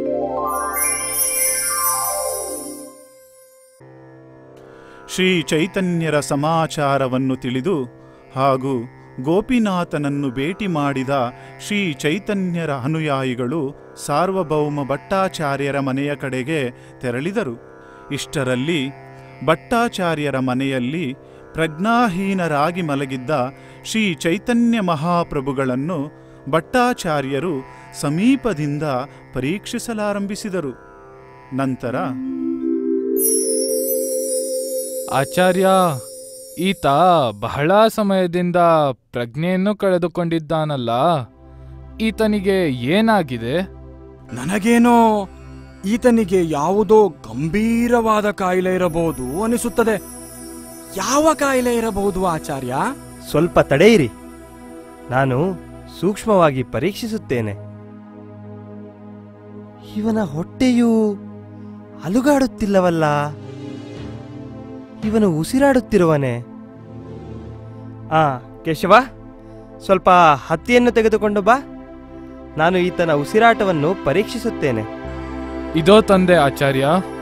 ಶ್ರೀ ಚೈತನ್ಯರ ಸಮಾಚಾರವನ್ನು ತಿಳಿದು ಹಾಗೂ ಗೋಪಿನಾಥನನ್ನು ಭೇಟಿ ಮಾಡಿದ ಶ್ರೀ ಚೈತನ್ಯರ ಅನುಯಾಯಿಗಳು ಸಾರ್ವಭೌಮ ಭಟ್ಟಾಚಾರ್ಯರ ಮನೆಯ ಕಡೆಗೆ ತೆರಳಿದರು ಇಷ್ಟರಲ್ಲಿ ಭಟ್ಟಾಚಾರ್ಯರ ಮನೆಯಲ್ಲಿ ಪ್ರಜ್ಞಾಹೀನರಾಗಿ ಮಲಗಿದ್ದ ಶ್ರೀ ಚೈತನ್ಯ ಮಹಾಪ್ರಭುಗಳನ್ನು ಭಟ್ಟಾಚಾರ್ಯರು ಸಮೀಪದಿಂದ ಪರೀಕ್ಷಿಸಲಾರಂಭಿಸಿದರು ನಂತರ ಆಚಾರ್ಯ ಈತ ಬಹಳ ಸಮಯದಿಂದ ಪ್ರಜ್ಞೆಯನ್ನು ಕಳೆದುಕೊಂಡಿದ್ದಾನಲ್ಲ ಈತನಿಗೆ ಏನಾಗಿದೆ ನನಗೇನೋ ಈತನಿಗೆ ಯಾವುದೋ ಗಂಭೀರವಾದ ಕಾಯಿಲೆ ಇರಬಹುದು ಅನಿಸುತ್ತದೆ ಯಾವ ಕಾಯಿಲೆ ಇರಬಹುದು ಆಚಾರ್ಯ ಸ್ವಲ್ಪ ತಡೆಯಿರಿ ನಾನು ಸೂಕ್ಷ್ಮವಾಗಿ ಪರೀಕ್ಷಿಸುತ್ತೇನೆ ಇವನ ಹೊಟ್ಟೆಯು ಅಲುಗಾಡುತ್ತಿಲ್ಲವಲ್ಲ ಇವನು ಉಸಿರಾಡುತ್ತಿರುವನೆ ಆ ಕೇಶವ ಸ್ವಲ್ಪ ಹತ್ತಿಯನ್ನು ತೆಗೆದುಕೊಂಡು ಬಾ ನಾನು ಈತನ ಉಸಿರಾಟವನ್ನು ಪರೀಕ್ಷಿಸುತ್ತೇನೆ ಇದೋ ತಂದೆ ಆಚಾರ್ಯ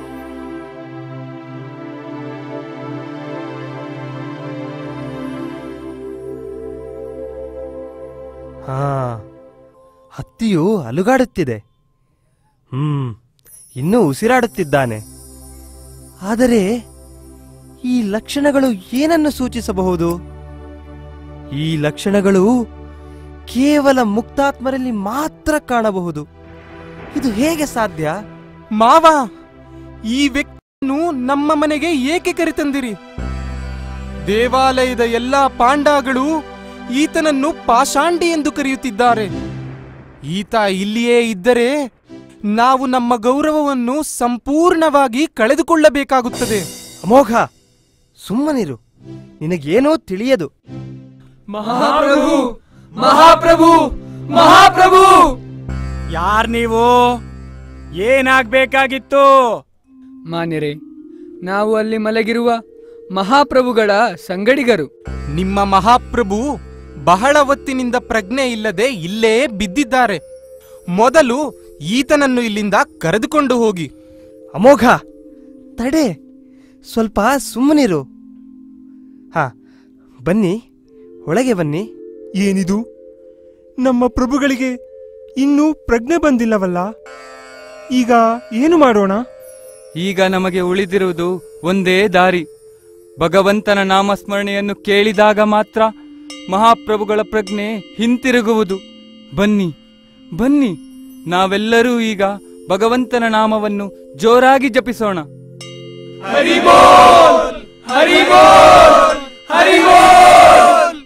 ಹಾ ಹತ್ತಿಯು ಅಲುಗಾಡುತ್ತಿದೆ ಹ್ಮ್ ಇನ್ನೂ ಉಸಿರಾಡುತ್ತಿದ್ದಾನೆ ಆದರೆ ಈ ಲಕ್ಷಣಗಳು ಏನನ್ನು ಸೂಚಿಸಬಹುದು ಈ ಲಕ್ಷಣಗಳು ಕೇವಲ ಮುಕ್ತಾತ್ಮರಲ್ಲಿ ಮಾತ್ರ ಕಾಣಬಹುದು ಇದು ಹೇಗೆ ಸಾಧ್ಯ ಮಾವ ಈ ವ್ಯಕ್ತಿಯನ್ನು ನಮ್ಮ ಮನೆಗೆ ಏಕೆ ಕರೆತಂದಿರಿ ದೇವಾಲಯದ ಎಲ್ಲಾ ಪಾಂಡಗಳು ಈತನನ್ನು ಪಾಷಾಂಡಿ ಎಂದು ಕರೆಯುತ್ತಿದ್ದಾರೆ ಈತ ಇಲ್ಲಿಯೇ ಇದ್ದರೆ ನಾವು ನಮ್ಮ ಗೌರವವನ್ನು ಸಂಪೂರ್ಣವಾಗಿ ಕಳೆದುಕೊಳ್ಳಬೇಕಾಗುತ್ತದೆ ಅಮೋಘ ಸುಮ್ಮನಿರು ನಿನಗೇನೋ ತಿಳಿಯದು ಮಹಾಪ್ರಭು ಮಹಾಪ್ರಭು ಮಹಾಪ್ರಭು ಯಾರ್ ನೀವು ಏನಾಗ್ಬೇಕಾಗಿತ್ತು ಮಾನ್ಯರೇ ನಾವು ಅಲ್ಲಿ ಮಲಗಿರುವ ಮಹಾಪ್ರಭುಗಳ ಸಂಗಡಿಗರು ನಿಮ್ಮ ಮಹಾಪ್ರಭು ಬಹಳ ಹೊತ್ತಿನಿಂದ ಪ್ರಜ್ಞೆ ಇಲ್ಲದೆ ಇಲ್ಲೇ ಬಿದ್ದಿದ್ದಾರೆ ಮೊದಲು ಈತನನ್ನು ಇಲ್ಲಿಂದ ಕರೆದುಕೊಂಡು ಹೋಗಿ ಅಮೋಘ ತಡೆ ಸ್ವಲ್ಪ ಸುಮ್ಮನಿರು ಹಾ ಬನ್ನಿ ಒಳಗೆ ಬನ್ನಿ ಏನಿದು ನಮ್ಮ ಪ್ರಭುಗಳಿಗೆ ಇನ್ನೂ ಪ್ರಜ್ಞೆ ಬಂದಿಲ್ಲವಲ್ಲ ಈಗ ಏನು ಮಾಡೋಣ ಈಗ ನಮಗೆ ಉಳಿದಿರುವುದು ಒಂದೇ ದಾರಿ ಭಗವಂತನ ನಾಮಸ್ಮರಣೆಯನ್ನು ಕೇಳಿದಾಗ ಮಾತ್ರ ಮಹಾಪ್ರಭುಗಳ ಪ್ರಜ್ಞೆ ಹಿಂತಿರುಗುವುದು ಬನ್ನಿ ಬನ್ನಿ ನಾವೆಲ್ಲರೂ ಈಗ ಭಗವಂತನ ನಾಮವನ್ನು ಜೋರಾಗಿ ಜಪಿಸೋಣ ಹರಿಬೋಲ್ ಹರಿಬೋಲ್ ಹರಿಬೋಲ್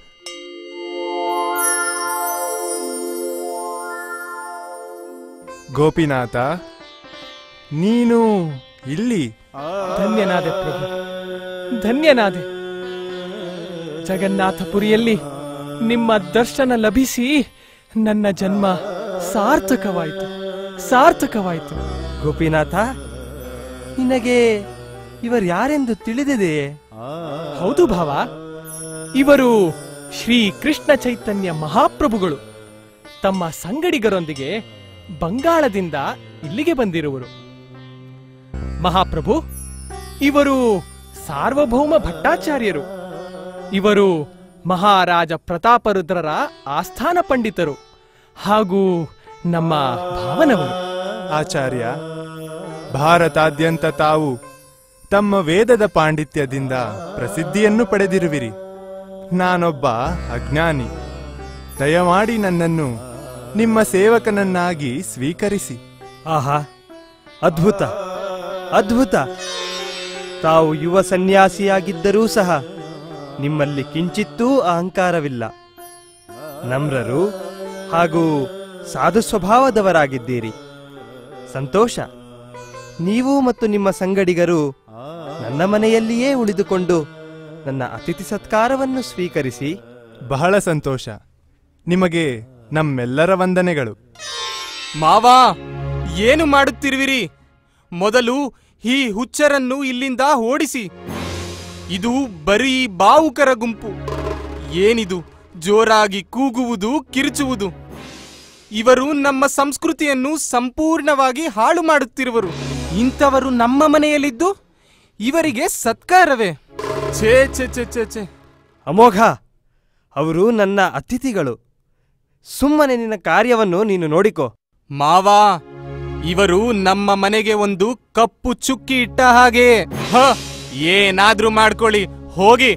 ಗೋಪಿನಾಥ ನೀನು ಇಲ್ಲಿ ಧನ್ಯನಾದೆ ಪ್ರಭು ಧನ್ಯನಾದೆ ಜಗನ್ನಾಥಪುರಿಯಲ್ಲಿ ನಿಮ್ಮ ದರ್ಶನ ಲಭಿಸಿ ನನ್ನ ಜನ್ಮ ಸಾರ್ಥಕವಾಯಿತು ಸಾರ್ಥಕವಾಯಿತು ಗೋಪಿನಾಥ ನಿನಗೆ ಇವರ್ಯಾರೆಂದು ತಿಳಿದಿದೆಯೇ ಹೌದು ಭಾವ ಇವರು ಶ್ರೀ ಕೃಷ್ಣ ಚೈತನ್ಯ ಮಹಾಪ್ರಭುಗಳು ತಮ್ಮ ಸಂಗಡಿಗರೊಂದಿಗೆ ಬಂಗಾಳದಿಂದ ಇಲ್ಲಿಗೆ ಬಂದಿರುವರು ಮಹಾಪ್ರಭು ಇವರು ಸಾರ್ವಭೌಮ ಭಟ್ಟಾಚಾರ್ಯರು ಇವರು ಮಹಾರಾಜ ಪ್ರತಾಪರುದ್ರರ ಆಸ್ಥಾನ ಪಂಡಿತರು ಹಾಗೂ ನಮ್ಮ ಭಾವನವರು ಆಚಾರ್ಯ ಭಾರತಾದ್ಯಂತ ತಾವು ತಮ್ಮ ವೇದದ ಪಾಂಡಿತ್ಯದಿಂದ ಪ್ರಸಿದ್ಧಿಯನ್ನು ಪಡೆದಿರುವಿರಿ ನಾನೊಬ್ಬ ಅಜ್ಞಾನಿ ದಯಮಾಡಿ ನನ್ನನ್ನು ನಿಮ್ಮ ಸೇವಕನನ್ನಾಗಿ ಸ್ವೀಕರಿಸಿ ಆಹಾ ಅದ್ಭುತ ಅದ್ಭುತ ತಾವು ಯುವ ಸನ್ಯಾಸಿಯಾಗಿದ್ದರೂ ಸಹ ನಿಮ್ಮಲ್ಲಿ ಕಿಂಚಿತ್ತೂ ಅಹಂಕಾರವಿಲ್ಲ ನಮ್ರರು ಹಾಗೂ ಸಾಧು ಸ್ವಭಾವದವರಾಗಿದ್ದೀರಿ ಸಂತೋಷ ನೀವು ಮತ್ತು ನಿಮ್ಮ ಸಂಗಡಿಗರು ನನ್ನ ಮನೆಯಲ್ಲಿಯೇ ಉಳಿದುಕೊಂಡು ನನ್ನ ಅತಿಥಿ ಸತ್ಕಾರವನ್ನು ಸ್ವೀಕರಿಸಿ ಬಹಳ ಸಂತೋಷ ನಿಮಗೆ ನಮ್ಮೆಲ್ಲರ ವಂದನೆಗಳು ಮಾವಾ ಏನು ಮಾಡುತ್ತಿರುವಿರಿ ಮೊದಲು ಈ ಹುಚ್ಚರನ್ನು ಇಲ್ಲಿಂದ ಓಡಿಸಿ ಇದು ಬರೀ ಬಾವುಕರ ಗುಂಪು ಏನಿದು ಜೋರಾಗಿ ಕೂಗುವುದು ಕಿರುಚುವುದು ಇವರು ನಮ್ಮ ಸಂಸ್ಕೃತಿಯನ್ನು ಸಂಪೂರ್ಣವಾಗಿ ಹಾಳು ಮಾಡುತ್ತಿರುವರು ಇಂಥವರು ನಮ್ಮ ಮನೆಯಲ್ಲಿದ್ದು ಇವರಿಗೆ ಸತ್ಕಾರವೇ ಛೇ ಛೇ ಛೇ ಛೇ ಛೇ ಅಮೋಘ ಅವರು ನನ್ನ ಅತಿಥಿಗಳು ಸುಮ್ಮನೆ ನಿನ್ನ ಕಾರ್ಯವನ್ನು ನೀನು ನೋಡಿಕೋ ಮಾವಾ ಇವರು ನಮ್ಮ ಮನೆಗೆ ಒಂದು ಕಪ್ಪು ಚುಕ್ಕಿ ಇಟ್ಟ ಹಾಗೆ ಹ ಏನಾದ್ರೂ ಮಾಡ್ಕೊಳ್ಳಿ ಹೋಗಿ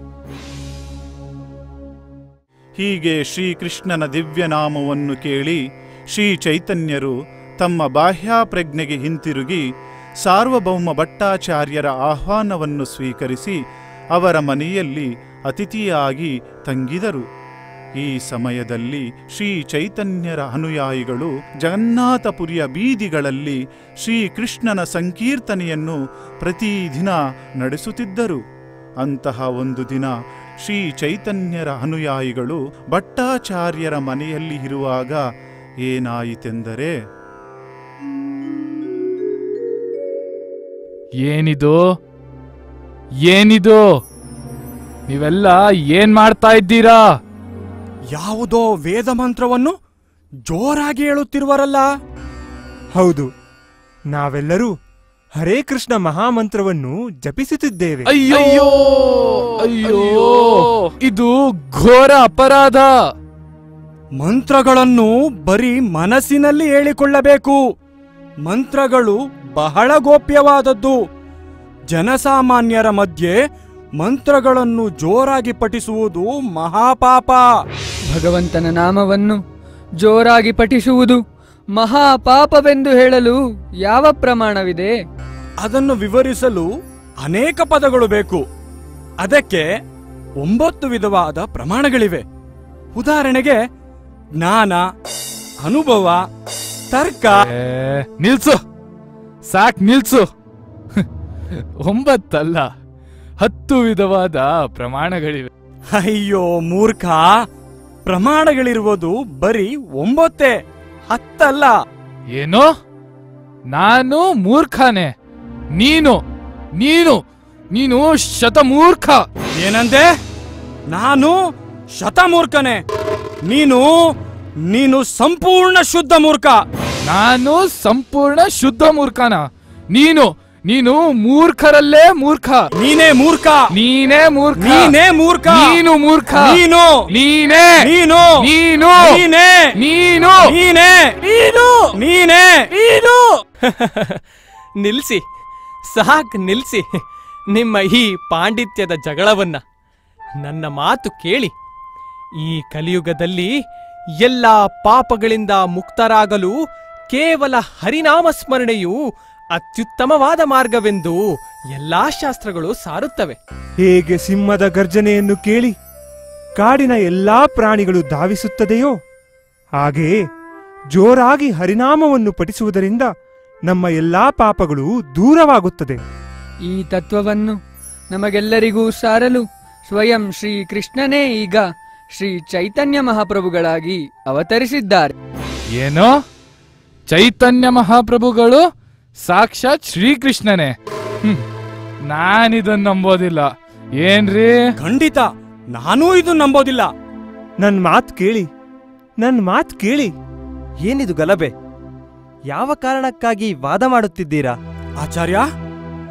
ಹೀಗೆ ಶ್ರೀಕೃಷ್ಣನ ದಿವ್ಯನಾಮವನ್ನು ಕೇಳಿ ಶ್ರೀ ಚೈತನ್ಯರು ತಮ್ಮ ಬಾಹ್ಯಪ್ರಜ್ಞೆಗೆ ಹಿಂತಿರುಗಿ ಸಾರ್ವಭೌಮ ಭಟ್ಟಾಚಾರ್ಯರ ಆಹ್ವಾನವನ್ನು ಸ್ವೀಕರಿಸಿ ಅವರ ಮನೆಯಲ್ಲಿ ಅತಿಥಿಯಾಗಿ ತಂಗಿದರು ಈ ಸಮಯದಲ್ಲಿ ಶ್ರೀ ಚೈತನ್ಯರ ಅನುಯಾಯಿಗಳು ಜಗನ್ನಾಥಪುರಿಯ ಬೀದಿಗಳಲ್ಲಿ ಶ್ರೀಕೃಷ್ಣನ ಸಂಕೀರ್ತನೆಯನ್ನು ಪ್ರತಿದಿನ ನಡೆಸುತ್ತಿದ್ದರು ಅಂತಹ ಒಂದು ದಿನ ಶ್ರೀ ಚೈತನ್ಯರ ಅನುಯಾಯಿಗಳು ಭಟ್ಟಾಚಾರ್ಯರ ಮನೆಯಲ್ಲಿ ಇರುವಾಗ ಏನಾಯಿತೆಂದರೆ ಏನಿದು ಏನಿದು ನೀವೆಲ್ಲ ಏನ್ ಮಾಡ್ತಾ ಇದ್ದೀರಾ ಯಾವುದೋ ವೇದ ಮಂತ್ರವನ್ನು ಜೋರಾಗಿ ಹೇಳುತ್ತಿರುವರಲ್ಲ ಹೌದು ನಾವೆಲ್ಲರೂ ಹರೇ ಕೃಷ್ಣ ಮಹಾಮಂತ್ರವನ್ನು ಜಪಿಸುತ್ತಿದ್ದೇವೆ ಅಯ್ಯೋ ಅಯ್ಯೋ ಇದು ಘೋರ ಅಪರಾಧ ಮಂತ್ರಗಳನ್ನು ಬರೀ ಮನಸ್ಸಿನಲ್ಲಿ ಹೇಳಿಕೊಳ್ಳಬೇಕು ಮಂತ್ರಗಳು ಬಹಳ ಗೋಪ್ಯವಾದದ್ದು ಜನಸಾಮಾನ್ಯರ ಮಧ್ಯೆ ಮಂತ್ರಗಳನ್ನು ಜೋರಾಗಿ ಪಠಿಸುವುದು ಮಹಾಪಾಪ ಭಗವಂತನ ನಾಮವನ್ನು ಜೋರಾಗಿ ಪಠಿಸುವುದು ಮಹಾಪಾಪವೆಂದು ಹೇಳಲು ಯಾವ ಪ್ರಮಾಣವಿದೆ ಅದನ್ನು ವಿವರಿಸಲು ಅನೇಕ ಪದಗಳು ಬೇಕು ಅದಕ್ಕೆ ಒಂಬತ್ತು ವಿಧವಾದ ಪ್ರಮಾಣಗಳಿವೆ ಉದಾಹರಣೆಗೆ ಜ್ಞಾನ ಅನುಭವ ತರ್ಕ ಏ, ನಿಲ್ಸು ಸಾಕ್ ನಿಲ್ಸು ಒಂಬತ್ತಲ್ಲ ಹತ್ತು ವಿಧವಾದ ಪ್ರಮಾಣಗಳಿವೆ ಅಯ್ಯೋ ಮೂರ್ಖ ಪ್ರಮಾಣಗಳಿರುವುದು ಬರೀ ಒಂಬತ್ತೇ ಹತ್ತಲ್ಲ ಏನು ನಾನು ಮೂರ್ಖನೇ ನೀನು ನೀನು ನೀನು ಶತಮೂರ್ಖ ಏನಂದೆ ನಾನು ಶತಮೂರ್ಖನೆ ನೀನು ನೀನು ಸಂಪೂರ್ಣ ಶುದ್ಧ ಮೂರ್ಖ ನಾನು ಸಂಪೂರ್ಣ ಶುದ್ಧ ಮೂರ್ಖನ ನೀನು ನೀನು ಮೂರ್ಖರಲ್ಲೇ ಮೂರ್ಖ ನೀನೇ ಮೂರ್ಖ ನೀನೇ ಮೂರ್ಖ ನೀನೇ ಮೂರ್ಖ ನೀನು ಮೂರ್ಖ ನೀನು ನೀನೇ ನೀನು ನೀನು ನೀನೇ ನೀನು ನೀನೇ ನೀನು ನೀನೇ ನೀನು ನಿಲ್ಸಿ ಸಾಕ್ ನಿಲ್ಸಿ ನಿಮ್ಮ ಈ ಪಾಂಡಿತ್ಯದ ಜಗಳವನ್ನ ನನ್ನ ಮಾತು ಕೇಳಿ ಈ ಕಲಿಯುಗದಲ್ಲಿ ಎಲ್ಲ ಪಾಪಗಳಿಂದ ಮುಕ್ತರಾಗಲು ಕೇವಲ ಹರಿನಾಮ ಸ್ಮರಣೆಯು ಅತ್ಯುತ್ತಮವಾದ ಮಾರ್ಗವೆಂದು ಎಲ್ಲಾ ಶಾಸ್ತ್ರಗಳು ಸಾರುತ್ತವೆ ಹೇಗೆ ಸಿಂಹದ ಗರ್ಜನೆಯನ್ನು ಕೇಳಿ ಕಾಡಿನ ಎಲ್ಲಾ ಪ್ರಾಣಿಗಳು ಧಾವಿಸುತ್ತದೆಯೋ ಹಾಗೆಯೇ ಜೋರಾಗಿ ಹರಿನಾಮವನ್ನು ಪಠಿಸುವುದರಿಂದ ನಮ್ಮ ಎಲ್ಲಾ ಪಾಪಗಳು ದೂರವಾಗುತ್ತದೆ ಈ ತತ್ವವನ್ನು ನಮಗೆಲ್ಲರಿಗೂ ಸಾರಲು ಸ್ವಯಂ ಶ್ರೀ ಕೃಷ್ಣನೇ ಈಗ ಶ್ರೀ ಚೈತನ್ಯ ಮಹಾಪ್ರಭುಗಳಾಗಿ ಅವತರಿಸಿದ್ದಾರೆ ಏನೋ ಚೈತನ್ಯ ಮಹಾಪ್ರಭುಗಳು ಸಾಕ್ಷಾತ್ ಶ್ರೀಕೃಷ್ಣನೇ ಹ್ಮ್. ನಾನಿದನ್ ನಂಬೋದಿಲ್ಲ ಏನ್ರಿ ಖಂಡಿತ ನಾನೂ ಇದು ನಂಬೋದಿಲ್ಲ ನನ್ ಮಾತ್ ಕೇಳಿ ನನ್ ಮಾತ್ ಕೇಳಿ ಏನಿದು ಗಲಭೆ ಯಾವ ಕಾರಣಕ್ಕಾಗಿ ವಾದ ಮಾಡುತ್ತಿದ್ದೀರಾ ಆಚಾರ್ಯ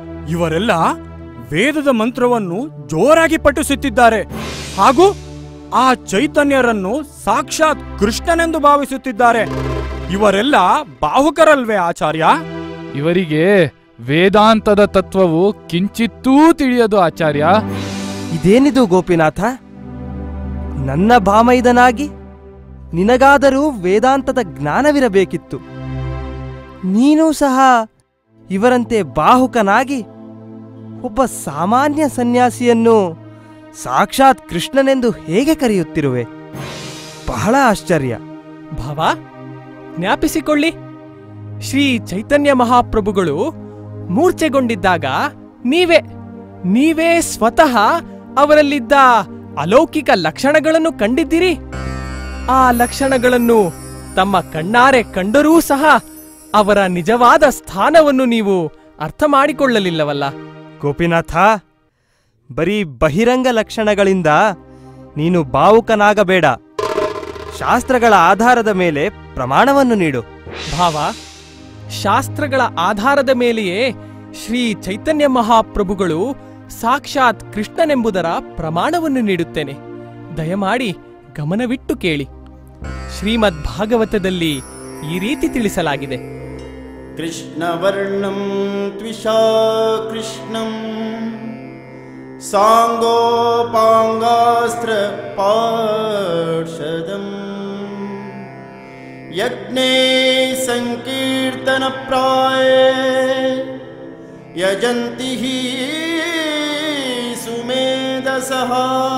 ಇವರೆಲ್ಲ ವೇದದ ಮಂತ್ರವನ್ನು ಜೋರಾಗಿ ಪಠಿಸುತ್ತಿದ್ದಾರೆ ಹಾಗೂ ಆ ಚೈತನ್ಯರನ್ನು ಸಾಕ್ಷಾತ್ ಕೃಷ್ಣನೆಂದು ಭಾವಿಸುತ್ತಿದ್ದಾರೆ ಇವರೆಲ್ಲ ಬಾಹುಕರಲ್ವೇ ಆಚಾರ್ಯ ಇವರಿಗೆ ವೇದಾಂತದ ತತ್ವವು ಕಿಂಚಿತ್ತೂ ತಿಳಿಯದು ಆಚಾರ್ಯ ಇದೇನಿದು ಗೋಪಿನಾಥ ನನ್ನ ಭಾಮೈದನಾಗಿ ನಿನಗಾದರೂ ವೇದಾಂತದ ಜ್ಞಾನವಿರಬೇಕಿತ್ತು ನೀನೂ ಸಹ ಇವರಂತೆ ಬಾಹುಕನಾಗಿ ಒಬ್ಬ ಸಾಮಾನ್ಯ ಸನ್ಯಾಸಿಯನ್ನು ಸಾಕ್ಷಾತ್ ಕೃಷ್ಣನೆಂದು ಹೇಗೆ ಕರೆಯುತ್ತಿರುವೆ ಬಹಳ ಆಶ್ಚರ್ಯ ಭಾವ ಜ್ಞಾಪಿಸಿಕೊಳ್ಳಿ ಶ್ರೀ ಚೈತನ್ಯ ಮಹಾಪ್ರಭುಗಳು ಮೂರ್ಛೆಗೊಂಡಿದ್ದಾಗ ನೀವೇ ನೀವೇ ಸ್ವತಃ ಅವರಲ್ಲಿದ್ದ ಅಲೌಕಿಕ ಲಕ್ಷಣಗಳನ್ನು ಕಂಡಿದ್ದೀರಿ ಆ ಲಕ್ಷಣಗಳನ್ನು ತಮ್ಮ ಕಣ್ಣಾರೆ ಕಂಡರೂ ಸಹ ಅವರ ನಿಜವಾದ ಸ್ಥಾನವನ್ನು ನೀವು ಅರ್ಥ ಮಾಡಿಕೊಳ್ಳಲಿಲ್ಲವಲ್ಲ ಗೋಪಿನಾಥ ಬರೀ ಬಹಿರಂಗ ಲಕ್ಷಣಗಳಿಂದ ನೀನು ಭಾವುಕನಾಗಬೇಡ ಶಾಸ್ತ್ರಗಳ ಆಧಾರದ ಮೇಲೆ ಪ್ರಮಾಣವನ್ನು ನೀಡು ಭಾವ ಶಾಸ್ತ್ರಗಳ ಆಧಾರದ ಮೇಲೆಯೇ ಶ್ರೀ ಚೈತನ್ಯ ಮಹಾಪ್ರಭುಗಳು ಸಾಕ್ಷಾತ್ ಕೃಷ್ಣನೆಂಬುದರ ಪ್ರಮಾಣವನ್ನು ನೀಡುತ್ತೇನೆ ದಯಮಾಡಿ ಗಮನವಿಟ್ಟು ಕೇಳಿ ಶ್ರೀಮದ್ ಭಾಗವತದಲ್ಲಿ ಈ ರೀತಿ ತಿಳಿಸಲಾಗಿದೆ कृष्णवर्णं त्विषा कृष्णम् साङ्गोपाङ्गास्त्रपार्षदम् यज्ञे सङ्कीर्तनप्राये यजन्ति हि सुमेधसः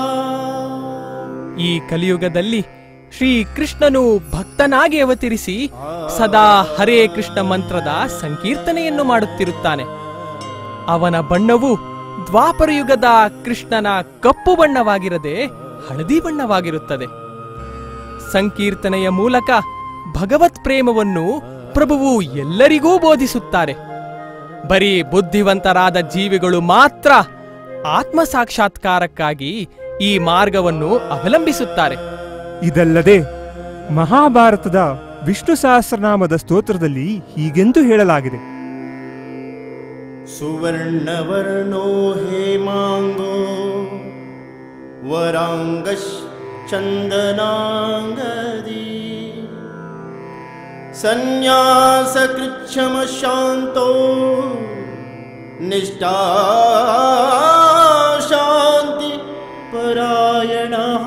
ಈ ಕಲಿಯುಗದಲ್ಲಿ ಶ್ರೀ ಕೃಷ್ಣನು ಭಕ್ತನಾಗಿ ಅವತರಿಸಿ ಸದಾ ಹರೇ ಕೃಷ್ಣ ಮಂತ್ರದ ಸಂಕೀರ್ತನೆಯನ್ನು ಮಾಡುತ್ತಿರುತ್ತಾನೆ ಅವನ ಬಣ್ಣವು ದ್ವಾಪರಯುಗದ ಕೃಷ್ಣನ ಕಪ್ಪು ಬಣ್ಣವಾಗಿರದೆ ಹಳದಿ ಬಣ್ಣವಾಗಿರುತ್ತದೆ ಸಂಕೀರ್ತನೆಯ ಮೂಲಕ ಭಗವತ್ ಪ್ರೇಮವನ್ನು ಪ್ರಭುವು ಎಲ್ಲರಿಗೂ ಬೋಧಿಸುತ್ತಾರೆ ಬರೀ ಬುದ್ಧಿವಂತರಾದ ಜೀವಿಗಳು ಮಾತ್ರ ಆತ್ಮ ಸಾಕ್ಷಾತ್ಕಾರಕ್ಕಾಗಿ ಈ ಮಾರ್ಗವನ್ನು ಅವಲಂಬಿಸುತ್ತಾರೆ ಇದಲ್ಲದೆ ಮಹಾಭಾರತದ ವಿಷ್ಣು ಸಹಸ್ರನಾಮದ ಸ್ತೋತ್ರದಲ್ಲಿ ಹೀಗೆಂದು ಹೇಳಲಾಗಿದೆ सुवर्णवर्णो हेमाङ्गो वराङ्गश्चन्दनाङ्गदी सन्न्यासकृच्छमशान्तो निष्ठा शान्ति परायणः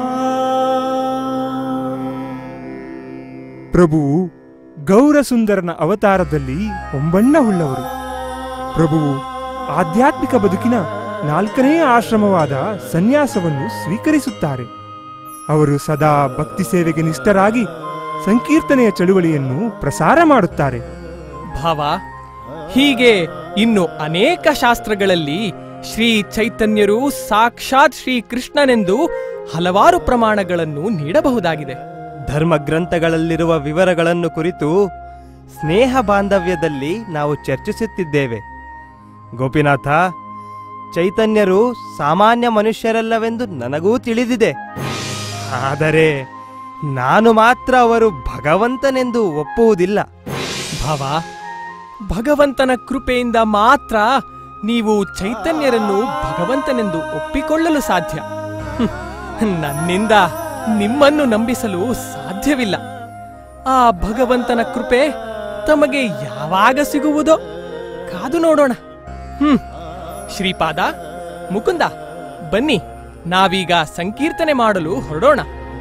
ಪ್ರಭುವು ಗೌರಸುಂದರನ ಅವತಾರದಲ್ಲಿ ಹೊಂಬಣ್ಣವುಳ್ಳವರು ಪ್ರಭುವು ಆಧ್ಯಾತ್ಮಿಕ ಬದುಕಿನ ನಾಲ್ಕನೇ ಆಶ್ರಮವಾದ ಸನ್ಯಾಸವನ್ನು ಸ್ವೀಕರಿಸುತ್ತಾರೆ ಅವರು ಸದಾ ಭಕ್ತಿ ಸೇವೆಗೆ ನಿಷ್ಠರಾಗಿ ಸಂಕೀರ್ತನೆಯ ಚಳುವಳಿಯನ್ನು ಪ್ರಸಾರ ಮಾಡುತ್ತಾರೆ ಭಾವ ಹೀಗೆ ಇನ್ನು ಅನೇಕ ಶಾಸ್ತ್ರಗಳಲ್ಲಿ ಶ್ರೀ ಚೈತನ್ಯರು ಸಾಕ್ಷಾತ್ ಶ್ರೀ ಕೃಷ್ಣನೆಂದು ಹಲವಾರು ಪ್ರಮಾಣಗಳನ್ನು ನೀಡಬಹುದಾಗಿದೆ ಧರ್ಮಗ್ರಂಥಗಳಲ್ಲಿರುವ ವಿವರಗಳನ್ನು ಕುರಿತು ಸ್ನೇಹ ಬಾಂಧವ್ಯದಲ್ಲಿ ನಾವು ಚರ್ಚಿಸುತ್ತಿದ್ದೇವೆ ಗೋಪಿನಾಥ ಚೈತನ್ಯರು ಸಾಮಾನ್ಯ ಮನುಷ್ಯರಲ್ಲವೆಂದು ನನಗೂ ತಿಳಿದಿದೆ ಆದರೆ ನಾನು ಮಾತ್ರ ಅವರು ಭಗವಂತನೆಂದು ಒಪ್ಪುವುದಿಲ್ಲ ಭಾವ ಭಗವಂತನ ಕೃಪೆಯಿಂದ ಮಾತ್ರ ನೀವು ಚೈತನ್ಯರನ್ನು ಭಗವಂತನೆಂದು ಒಪ್ಪಿಕೊಳ್ಳಲು ಸಾಧ್ಯ ಹ್ಮ್, ನನ್ನಿಂದ ನಿಮ್ಮನ್ನು ನಂಬಿಸಲು ಸಾಧ್ಯವಿಲ್ಲ ಆ ಭಗವಂತನ ಕೃಪೆ ತಮಗೆ ಯಾವಾಗ ಸಿಗುವುದೋ ಕಾದು ನೋಡೋಣ ಹ್ಮ್ ಶ್ರೀಪಾದ ಮುಕುಂದ ಬನ್ನಿ ನಾವೀಗ ಸಂಕೀರ್ತನೆ ಮಾಡಲು ಹೊರಡೋಣ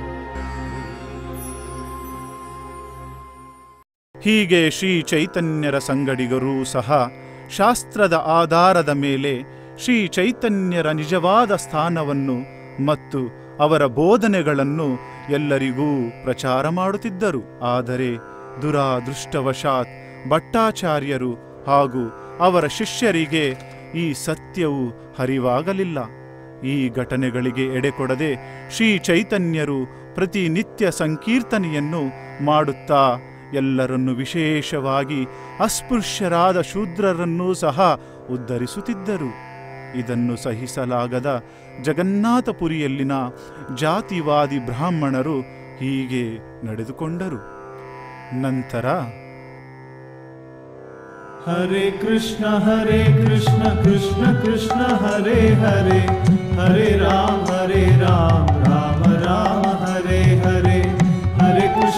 ಹೀಗೆ ಶ್ರೀ ಚೈತನ್ಯರ ಸಂಗಡಿಗರೂ ಸಹ ಶಾಸ್ತ್ರದ ಆಧಾರದ ಮೇಲೆ ಶ್ರೀ ಚೈತನ್ಯರ ನಿಜವಾದ ಸ್ಥಾನವನ್ನು ಮತ್ತು ಅವರ ಬೋಧನೆಗಳನ್ನು ಎಲ್ಲರಿಗೂ ಪ್ರಚಾರ ಮಾಡುತ್ತಿದ್ದರು ಆದರೆ ದುರಾದೃಷ್ಟವಶಾತ್ ಭಟ್ಟಾಚಾರ್ಯರು ಹಾಗೂ ಅವರ ಶಿಷ್ಯರಿಗೆ ಈ ಸತ್ಯವು ಹರಿವಾಗಲಿಲ್ಲ ಈ ಘಟನೆಗಳಿಗೆ ಎಡೆಕೊಡದೆ ಶ್ರೀ ಚೈತನ್ಯರು ಪ್ರತಿನಿತ್ಯ ಸಂಕೀರ್ತನೆಯನ್ನು ಮಾಡುತ್ತಾ ಎಲ್ಲರನ್ನು ವಿಶೇಷವಾಗಿ ಅಸ್ಪೃಶ್ಯರಾದ ಶೂದ್ರರನ್ನೂ ಸಹ ಉದ್ಧರಿಸುತ್ತಿದ್ದರು ಇದನ್ನು ಸಹಿಸಲಾಗದ ಜಗನ್ನಾಥಪುರಿಯಲ್ಲಿನ ಜಾತಿವಾದಿ ಬ್ರಾಹ್ಮಣರು ಹೀಗೆ ನಡೆದುಕೊಂಡರು ನಂತರ हरे कृष्ण हरे कृष्ण कृष्ण कृष्ण हरे हरे हरे राम हरे राम राम राम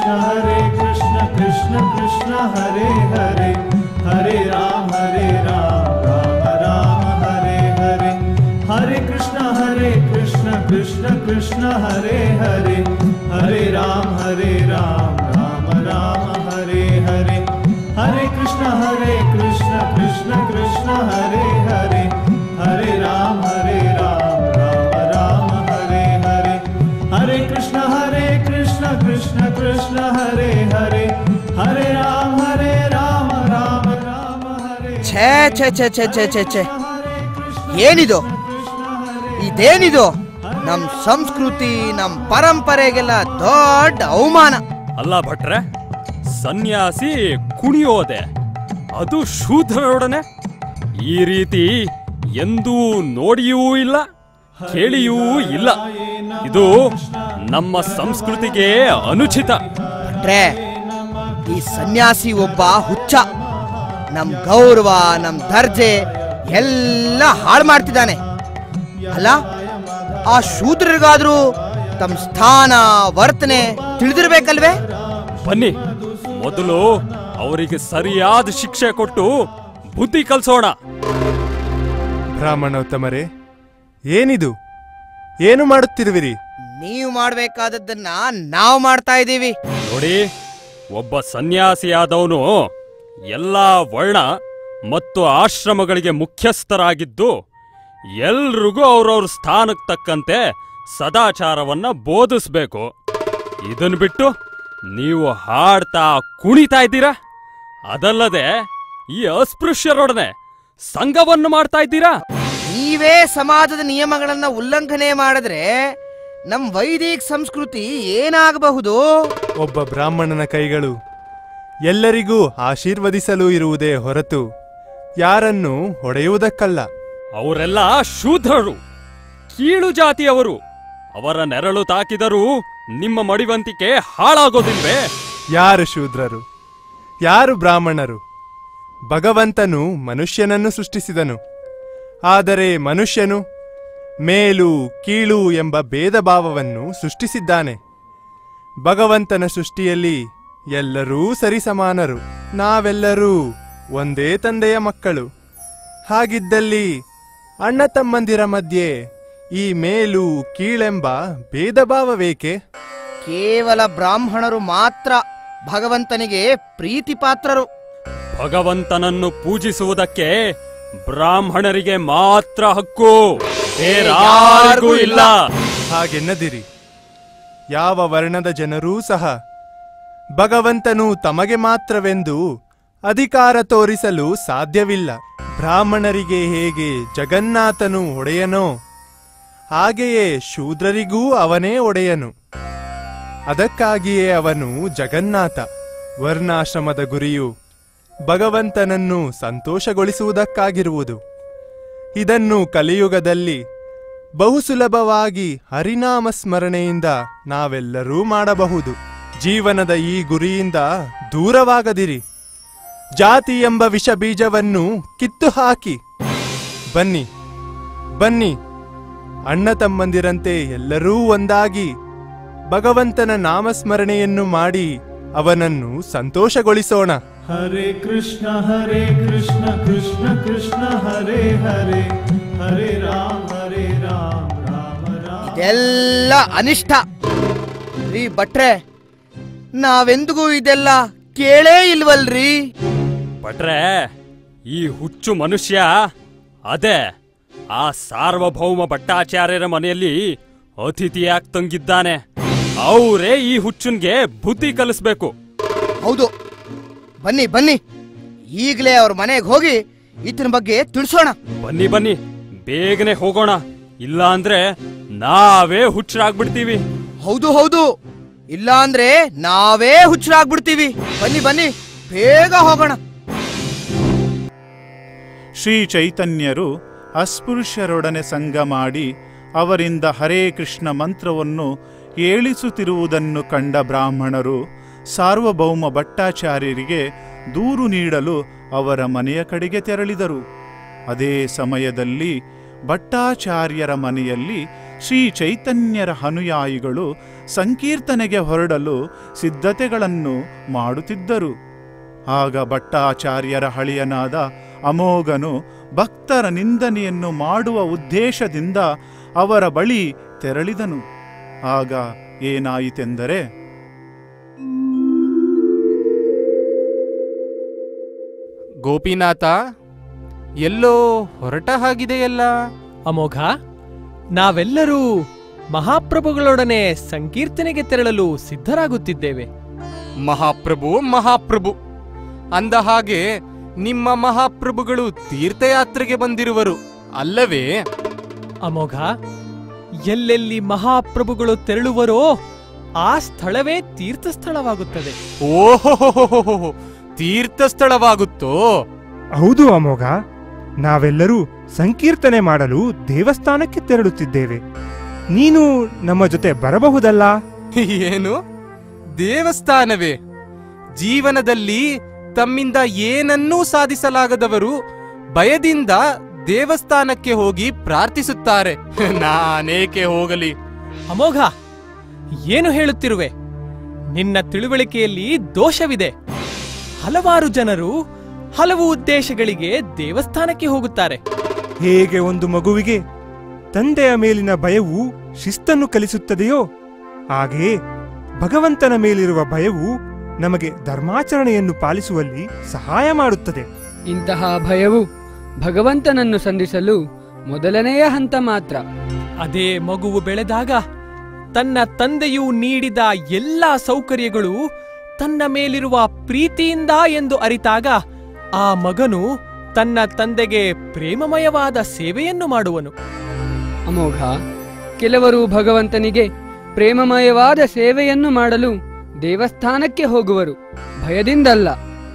कृष्ण हरे कृष्ण कृष्ण कृष्ण हरे हरे हरे राम हरे राम राम राम हरे हरे हरे कृष्ण हरे कृष्ण कृष्ण कृष्ण हरे हरे हरे राम हरे राम राम राम हरे हरे हरे कृष्ण हरे कृष्ण कृष्ण कृष्ण हरे हरे हरे राम हरे राम राम राम हरे हरे हरे कृष्ण हरे कृष्ण कृष्ण कृष्ण हरे हरे हरे राम हरे राम राम राम हरे ಛೇ ಛೇ ಛೇ ಛೇ ಛೇ ಛೇ ಛೇ ಏನಿದು ಇದೇನಿದು ನಮ್ ಸಂಸ್ಕೃತಿ ನಮ್ ಪರಂಪರೆಗೆಲ್ಲ ದೊಡ್ಡ ಅವಮಾನ ಅಲ್ಲ ಭಟ್ರೆ ಸನ್ಯಾಸಿ ಕುಣಿಯೋದೆ ಅದು ಶೂದ್ರರೊಡನೆ ಈ ರೀತಿ ಎಂದೂ ನೋಡಿಯೂ ಇಲ್ಲ ಕೇಳಿಯೂ ಇಲ್ಲ ಇದು ನಮ್ಮ ಸಂಸ್ಕೃತಿಗೆ ಅನುಚಿತ ಭಟ್ರೆ ಈ ಸನ್ಯಾಸಿ ಒಬ್ಬ ಹುಚ್ಚ ನಮ್ ಗೌರವ ನಮ್ ದರ್ಜೆ ಎಲ್ಲ ಹಾಳು ಮಾಡ್ತಿದ್ದಾನೆ ಅಲ್ಲ ಆ ಶೂದ್ರರಿಗಾದ್ರೂ ತಮ್ಮ ಸ್ಥಾನ ವರ್ತನೆ ತಿಳಿದಿರ್ಬೇಕಲ್ವೇ ಬನ್ನಿ ಮೊದಲು ಅವರಿಗೆ ಸರಿಯಾದ ಶಿಕ್ಷೆ ಕೊಟ್ಟು ಬುದ್ಧಿ ಕಲ್ಸೋಣ ಬ್ರಾಹ್ಮಣೋತ್ತಮರೇ ಏನಿದು ಏನು ಮಾಡುತ್ತಿರುವಿರಿ ನೀವು ಮಾಡ್ಬೇಕಾದದ್ದನ್ನ ನಾವು ಮಾಡ್ತಾ ಇದ್ದೀವಿ ನೋಡಿ ಒಬ್ಬ ಸನ್ಯಾಸಿಯಾದವನು ಎಲ್ಲಾ ವರ್ಣ ಮತ್ತು ಆಶ್ರಮಗಳಿಗೆ ಮುಖ್ಯಸ್ಥರಾಗಿದ್ದು ಎಲ್ರಿಗೂ ಅವ್ರವ್ರ ಸ್ಥಾನಕ್ಕೆ ತಕ್ಕಂತೆ ಸದಾಚಾರವನ್ನ ಬೋಧಿಸ್ಬೇಕು ಇದನ್ ಬಿಟ್ಟು ನೀವು ಹಾಡ್ತಾ ಕುಣಿತಾ ಇದ್ದೀರಾ ಅದಲ್ಲದೆ ಈ ಅಸ್ಪೃಶ್ಯರೊಡನೆ ಸಂಘವನ್ನು ಮಾಡ್ತಾ ಇದ್ದೀರಾ ನೀವೇ ಸಮಾಜದ ನಿಯಮಗಳನ್ನ ಉಲ್ಲಂಘನೆ ಮಾಡಿದ್ರೆ ನಮ್ ವೈದಿಕ ಸಂಸ್ಕೃತಿ ಏನಾಗಬಹುದು ಒಬ್ಬ ಬ್ರಾಹ್ಮಣನ ಕೈಗಳು ಎಲ್ಲರಿಗೂ ಆಶೀರ್ವದಿಸಲು ಇರುವುದೇ ಹೊರತು ಯಾರನ್ನು ಹೊಡೆಯುವುದಕ್ಕಲ್ಲ ಅವರೆಲ್ಲ ಶೂದ್ರರು ಕೀಳು ಜಾತಿಯವರು ಅವರ ನೆರಳು ತಾಕಿದರೂ ನಿಮ್ಮ ಮಡಿವಂತಿಕೆ ಹಾಳಾಗೋದಿಲ್ವೇ ಯಾರು ಶೂದ್ರರು ಯಾರು ಬ್ರಾಹ್ಮಣರು ಭಗವಂತನು ಮನುಷ್ಯನನ್ನು ಸೃಷ್ಟಿಸಿದನು ಆದರೆ ಮನುಷ್ಯನು ಮೇಲು ಕೀಳು ಎಂಬ ಭೇದ ಭಾವವನ್ನು ಸೃಷ್ಟಿಸಿದ್ದಾನೆ ಭಗವಂತನ ಸೃಷ್ಟಿಯಲ್ಲಿ ಎಲ್ಲರೂ ಸರಿಸಮಾನರು ನಾವೆಲ್ಲರೂ ಒಂದೇ ತಂದೆಯ ಮಕ್ಕಳು ಹಾಗಿದ್ದಲ್ಲಿ ಅಣ್ಣ ತಮ್ಮಂದಿರ ಮಧ್ಯೆ ಈ ಮೇಲು ಕೀಳೆಂಬ ಭೇದ ಭಾವವೇಕೆ ಕೇವಲ ಬ್ರಾಹ್ಮಣರು ಮಾತ್ರ ಭಗವಂತನಿಗೆ ಪ್ರೀತಿ ಪಾತ್ರರು ಭಗವಂತನನ್ನು ಪೂಜಿಸುವುದಕ್ಕೆ ಬ್ರಾಹ್ಮಣರಿಗೆ ಮಾತ್ರ ಹಕ್ಕು ಬೇರಾರಿಗೂ ಇಲ್ಲ ಹಾಗೆನ್ನದಿರಿ ಯಾವ ವರ್ಣದ ಜನರೂ ಸಹ ಭಗವಂತನು ತಮಗೆ ಮಾತ್ರವೆಂದು ಅಧಿಕಾರ ತೋರಿಸಲು ಸಾಧ್ಯವಿಲ್ಲ ಬ್ರಾಹ್ಮಣರಿಗೆ ಹೇಗೆ ಜಗನ್ನಾಥನು ಒಡೆಯನೋ ಹಾಗೆಯೇ ಶೂದ್ರರಿಗೂ ಅವನೇ ಒಡೆಯನು ಅದಕ್ಕಾಗಿಯೇ ಅವನು ಜಗನ್ನಾಥ ವರ್ಣಾಶ್ರಮದ ಗುರಿಯು ಭಗವಂತನನ್ನು ಸಂತೋಷಗೊಳಿಸುವುದಕ್ಕಾಗಿರುವುದು ಇದನ್ನು ಕಲಿಯುಗದಲ್ಲಿ ಬಹು ಸುಲಭವಾಗಿ ಹರಿನಾಮ ಸ್ಮರಣೆಯಿಂದ ನಾವೆಲ್ಲರೂ ಮಾಡಬಹುದು ಜೀವನದ ಈ ಗುರಿಯಿಂದ ದೂರವಾಗದಿರಿ ಜಾತಿ ಎಂಬ ವಿಷ ಬೀಜವನ್ನು ಕಿತ್ತು ಹಾಕಿ ಬನ್ನಿ ಬನ್ನಿ ಅಣ್ಣ ತಮ್ಮಂದಿರಂತೆ ಎಲ್ಲರೂ ಒಂದಾಗಿ ಭಗವಂತನ ನಾಮಸ್ಮರಣೆಯನ್ನು ಮಾಡಿ ಅವನನ್ನು ಸಂತೋಷಗೊಳಿಸೋಣ हरे कृष्ण हरे कृष्ण कृष्ण कृष्ण हरे हरे हरे राम हरे राम राम राम ಇದೆಲ್ಲ ಅನಿಷ್ಟ ರೀ ಭಟ್ರೆ ನಾವೆಂದಿಗೂ ಇದೆಲ್ಲ ಕೇಳೇ ಇಲ್ವಲ್ರಿ ಭಟ್ರೆ ಈ ಹುಚ್ಚು ಮನುಷ್ಯ ಅದೇ ಆ ಸಾರ್ವಭೌಮ ಭಟ್ಟಾಚಾರ್ಯರ ಮನೆಯಲ್ಲಿ ಅತಿಥಿಯಾಗಿ ತಂಗಿದ್ದಾನೆ ಅವರೇ ಈ ಹುಚ್ಚುನ್ಗೆ ಬುದ್ಧಿ ಕಲಿಸ್ಬೇಕು ಹೌದು ಬನ್ನಿ ಬನ್ನಿ ಈಗಲೇ ಅವ್ರ ಮನೆಗೆ ಹೋಗಿ ಈತನ ಬಗ್ಗೆ ತಿಳಿಸೋಣ ಬನ್ನಿ ಬನ್ನಿ ಬೇಗನೆ ಹೋಗೋಣ ಇಲ್ಲ ಅಂದ್ರೆ ನಾವೇ ಹುಚ್ಚರಾಗ್ಬಿಡ್ತೀವಿ ಹೌದು ಹೌದು ಇಲ್ಲ ಅಂದ್ರೆ ನಾವೇ ಹುಚ್ಚರಾಗ್ಬಿಡ್ತೀವಿ ಬನ್ನಿ ಬನ್ನಿ ಬೇಗ ಹೋಗೋಣ ಶ್ರೀ ಚೈತನ್ಯರು ಅಸ್ಪೃಶ್ಯರೊಡನೆ ಸಂಗ ಮಾಡಿ ಅವರಿಂದ ಹರೇ ಕೃಷ್ಣ ಮಂತ್ರವನ್ನು ಏಳಿಸುತ್ತಿರುವುದನ್ನು ಕಂಡ ಬ್ರಾಹ್ಮಣರು ಸಾರ್ವಭೌಮ ಭಟ್ಟಾಚಾರ್ಯರಿಗೆ ದೂರು ನೀಡಲು ಅವರ ಮನೆಯ ಕಡೆಗೆ ತೆರಳಿದರು ಅದೇ ಸಮಯದಲ್ಲಿ ಭಟ್ಟಾಚಾರ್ಯರ ಮನೆಯಲ್ಲಿ ಶ್ರೀ ಚೈತನ್ಯರ ಅನುಯಾಯಿಗಳು ಸಂಕೀರ್ತನೆಗೆ ಹೊರಡಲು ಸಿದ್ಧತೆಗಳನ್ನು ಮಾಡುತ್ತಿದ್ದರು ಆಗ ಭಟ್ಟಾಚಾರ್ಯರ ಹಳಿಯನಾದ ಅಮೋಘನು ಭಕ್ತರ ನಿಂದನೆಯನ್ನು ಮಾಡುವ ಉದ್ದೇಶದಿಂದ ಅವರ ಬಳಿ ತೆರಳಿದನು ಆಗ ಏನಾಯಿತೆಂದರೆ ಗೋಪಿನಾಥ ಎಲ್ಲೋ ಹೊರಟ ಹಾಗಿದೆಯಲ್ಲ ಅಮೋಘ ನಾವೆಲ್ಲರೂ ಮಹಾಪ್ರಭುಗಳೊಡನೆ ಸಂಕೀರ್ತನೆಗೆ ತೆರಳಲು ಸಿದ್ಧರಾಗುತ್ತಿದ್ದೇವೆ ಮಹಾಪ್ರಭು ಮಹಾಪ್ರಭು ಅಂದ ಹಾಗೆ ನಿಮ್ಮ ಮಹಾಪ್ರಭುಗಳು ತೀರ್ಥಯಾತ್ರೆಗೆ ಬಂದಿರುವರು ಅಲ್ಲವೇ ಅಮೋಘ ಎಲ್ಲೆಲ್ಲಿ ಮಹಾಪ್ರಭುಗಳು ತೆರಳುವರೋ ಆ ಸ್ಥಳವೇ ತೀರ್ಥಸ್ಥಳವಾಗುತ್ತದೆ ಓಹೋ ತೀರ್ಥಸ್ಥಳವಾಗುತ್ತೋ ಹೌದು ಅಮೋಘ ನಾವೆಲ್ಲರೂ ಸಂಕೀರ್ತನೆ ಮಾಡಲು ದೇವಸ್ಥಾನಕ್ಕೆ ತೆರಳುತ್ತಿದ್ದೇವೆ ನೀನು ನಮ್ಮ ಜೊತೆ ಬರಬಹುದಲ್ಲ ಏನು ದೇವಸ್ಥಾನವೇ ಜೀವನದಲ್ಲಿ ತಮ್ಮಿಂದ ಏನನ್ನೂ ಸಾಧಿಸಲಾಗದವರು ಭಯದಿಂದ ದೇವಸ್ಥಾನಕ್ಕೆ ಹೋಗಿ ಪ್ರಾರ್ಥಿಸುತ್ತಾರೆ ನಾನೇಕೆ ಹೋಗಲಿ ಅಮೋಘ ಏನು ಹೇಳುತ್ತಿರುವೆ ನಿನ್ನ ತಿಳುವಳಿಕೆಯಲ್ಲಿ ದೋಷವಿದೆ ಹಲವಾರು ಜನರು ಹಲವು ಉದ್ದೇಶಗಳಿಗೆ ದೇವಸ್ಥಾನಕ್ಕೆ ಹೋಗುತ್ತಾರೆ ಹೇಗೆ ಒಂದು ಮಗುವಿಗೆ ತಂದೆಯ ಮೇಲಿನ ಭಯವು ಶಿಸ್ತನ್ನು ಕಲಿಸುತ್ತದೆಯೋ ಹಾಗೆಯೇ ಭಗವಂತನ ಮೇಲಿರುವ ಭಯವು ನಮಗೆ ಧರ್ಮಾಚರಣೆಯನ್ನು ಪಾಲಿಸುವಲ್ಲಿ ಸಹಾಯ ಮಾಡುತ್ತದೆ ಇಂತಹ ಭಯವು ಭಗವಂತನನ್ನು ಸಂಧಿಸಲು ಮೊದಲನೆಯ ಹಂತ ಮಾತ್ರ ಅದೇ ಮಗುವು ಬೆಳೆದಾಗ ತನ್ನ ತಂದೆಯು ನೀಡಿದ ಎಲ್ಲಾ ಸೌಕರ್ಯಗಳು ತನ್ನ ಮೇಲಿರುವ ಪ್ರೀತಿಯಿಂದ ಎಂದು ಅರಿತಾಗ ಆ ಮಗನು ತನ್ನ ತಂದೆಗೆ ಪ್ರೇಮಮಯವಾದ ಸೇವೆಯನ್ನು ಮಾಡುವನು ಅಮೋಘ ಕೆಲವರು ಭಗವಂತನಿಗೆ ಪ್ರೇಮಮಯವಾದ ಸೇವೆಯನ್ನು ಮಾಡಲು ದೇವಸ್ಥಾನಕ್ಕೆ ಹೋಗುವರು ಭಯದಿಂದಲ್ಲ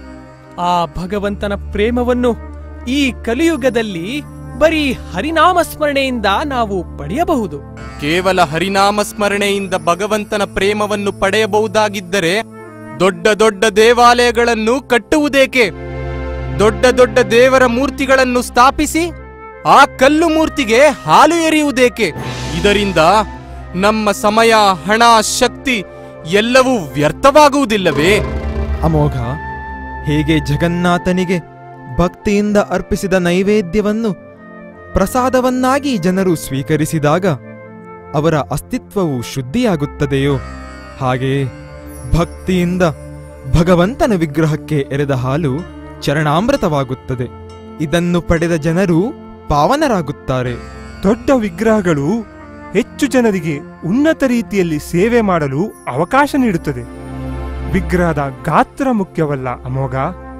ಆ ಭಗವಂತನ ಪ್ರೇಮವನ್ನು ಈ ಕಲಿಯುಗದಲ್ಲಿ ಬರೀ ಹರಿನಾಮ ಸ್ಮರಣೆಯಿಂದ ನಾವು ಪಡೆಯಬಹುದು ಕೇವಲ ಹರಿನಾಮ ಸ್ಮರಣೆಯಿಂದ ಭಗವಂತನ ಪ್ರೇಮವನ್ನು ಪಡೆಯಬಹುದಾಗಿದ್ದರೆ ದೊಡ್ಡ ದೊಡ್ಡ ದೇವಾಲಯಗಳನ್ನು ಕಟ್ಟುವುದೇಕೆ ದೊಡ್ಡ ದೊಡ್ಡ ದೇವರ ಮೂರ್ತಿಗಳನ್ನು ಸ್ಥಾಪಿಸಿ ಆ ಕಲ್ಲು ಮೂರ್ತಿಗೆ ಹಾಲು ಎರೆಯುವುದೇಕೆ ಇದರಿಂದ ನಮ್ಮ ಸಮಯ ಹಣ ಶಕ್ತಿ ಎಲ್ಲವೂ ವ್ಯರ್ಥವಾಗುವುದಿಲ್ಲವೇ ಅಮೋಘ ಹೇಗೆ ಜಗನ್ನಾಥನಿಗೆ ಭಕ್ತಿಯಿಂದ ಅರ್ಪಿಸಿದ ನೈವೇದ್ಯವನ್ನು ಪ್ರಸಾದವನ್ನಾಗಿ ಜನರು ಸ್ವೀಕರಿಸಿದಾಗ ಅವರ ಅಸ್ತಿತ್ವವು ಶುದ್ಧಿಯಾಗುತ್ತದೆಯೋ ಹಾಗೆಯೇ ಭಕ್ತಿಯಿಂದ ಭಗವಂತನ ವಿಗ್ರಹಕ್ಕೆ ಎರೆದ ಹಾಲು ಚರಣಾಮೃತವಾಗುತ್ತದೆ ಇದನ್ನು ಪಡೆದ ಜನರು ಪಾವನರಾಗುತ್ತಾರೆ ದೊಡ್ಡ ವಿಗ್ರಹಗಳು ಹೆಚ್ಚು ಜನರಿಗೆ ಉನ್ನತ ರೀತಿಯಲ್ಲಿ ಸೇವೆ ಮಾಡಲು ಅವಕಾಶ ನೀಡುತ್ತದೆ ವಿಗ್ರಹದ ಗಾತ್ರ ಮುಖ್ಯವಲ್ಲ ಅಮೋಘ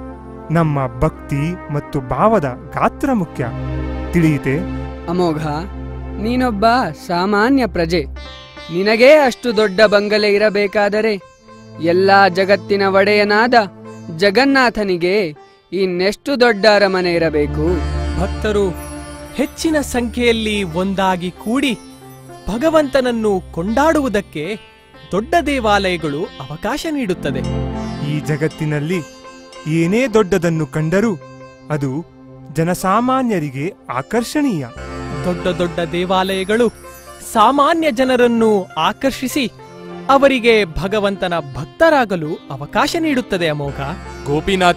ನಮ್ಮ ಭಕ್ತಿ ಮತ್ತು ಭಾವದ ಗಾತ್ರ ಮುಖ್ಯ ತಿಳಿಯಿತೆ ಅಮೋಘ ನೀನೊಬ್ಬ ಸಾಮಾನ್ಯ ಪ್ರಜೆ ನಿನಗೇ ಅಷ್ಟು ದೊಡ್ಡ ಬಂಗಲೆ ಇರಬೇಕಾದರೆ ಎಲ್ಲಾ ಜಗತ್ತಿನ ಒಡೆಯನಾದ ಜಗನ್ನಾಥನಿಗೆ ಇನ್ನೆಷ್ಟು ದೊಡ್ಡ ಅರಮನೆ ಇರಬೇಕು ಭಕ್ತರು ಹೆಚ್ಚಿನ ಸಂಖ್ಯೆಯಲ್ಲಿ ಒಂದಾಗಿ ಕೂಡಿ ಭಗವಂತನನ್ನು ಕೊಂಡಾಡುವುದಕ್ಕೆ ದೊಡ್ಡ ದೇವಾಲಯಗಳು ಅವಕಾಶ ನೀಡುತ್ತದೆ ಈ ಜಗತ್ತಿನಲ್ಲಿ ಏನೇ ದೊಡ್ಡದನ್ನು ಕಂಡರೂ ಅದು ಜನಸಾಮಾನ್ಯರಿಗೆ ಆಕರ್ಷಣೀಯ ದೊಡ್ಡ ದೊಡ್ಡ ದೇವಾಲಯಗಳು ಸಾಮಾನ್ಯ ಜನರನ್ನು ಆಕರ್ಷಿಸಿ ಅವರಿಗೆ ಭಗವಂತನ ಭಕ್ತರಾಗಲು ಅವಕಾಶ ನೀಡುತ್ತದೆ ಅಮೋಘ ಗೋಪಿನಾಥ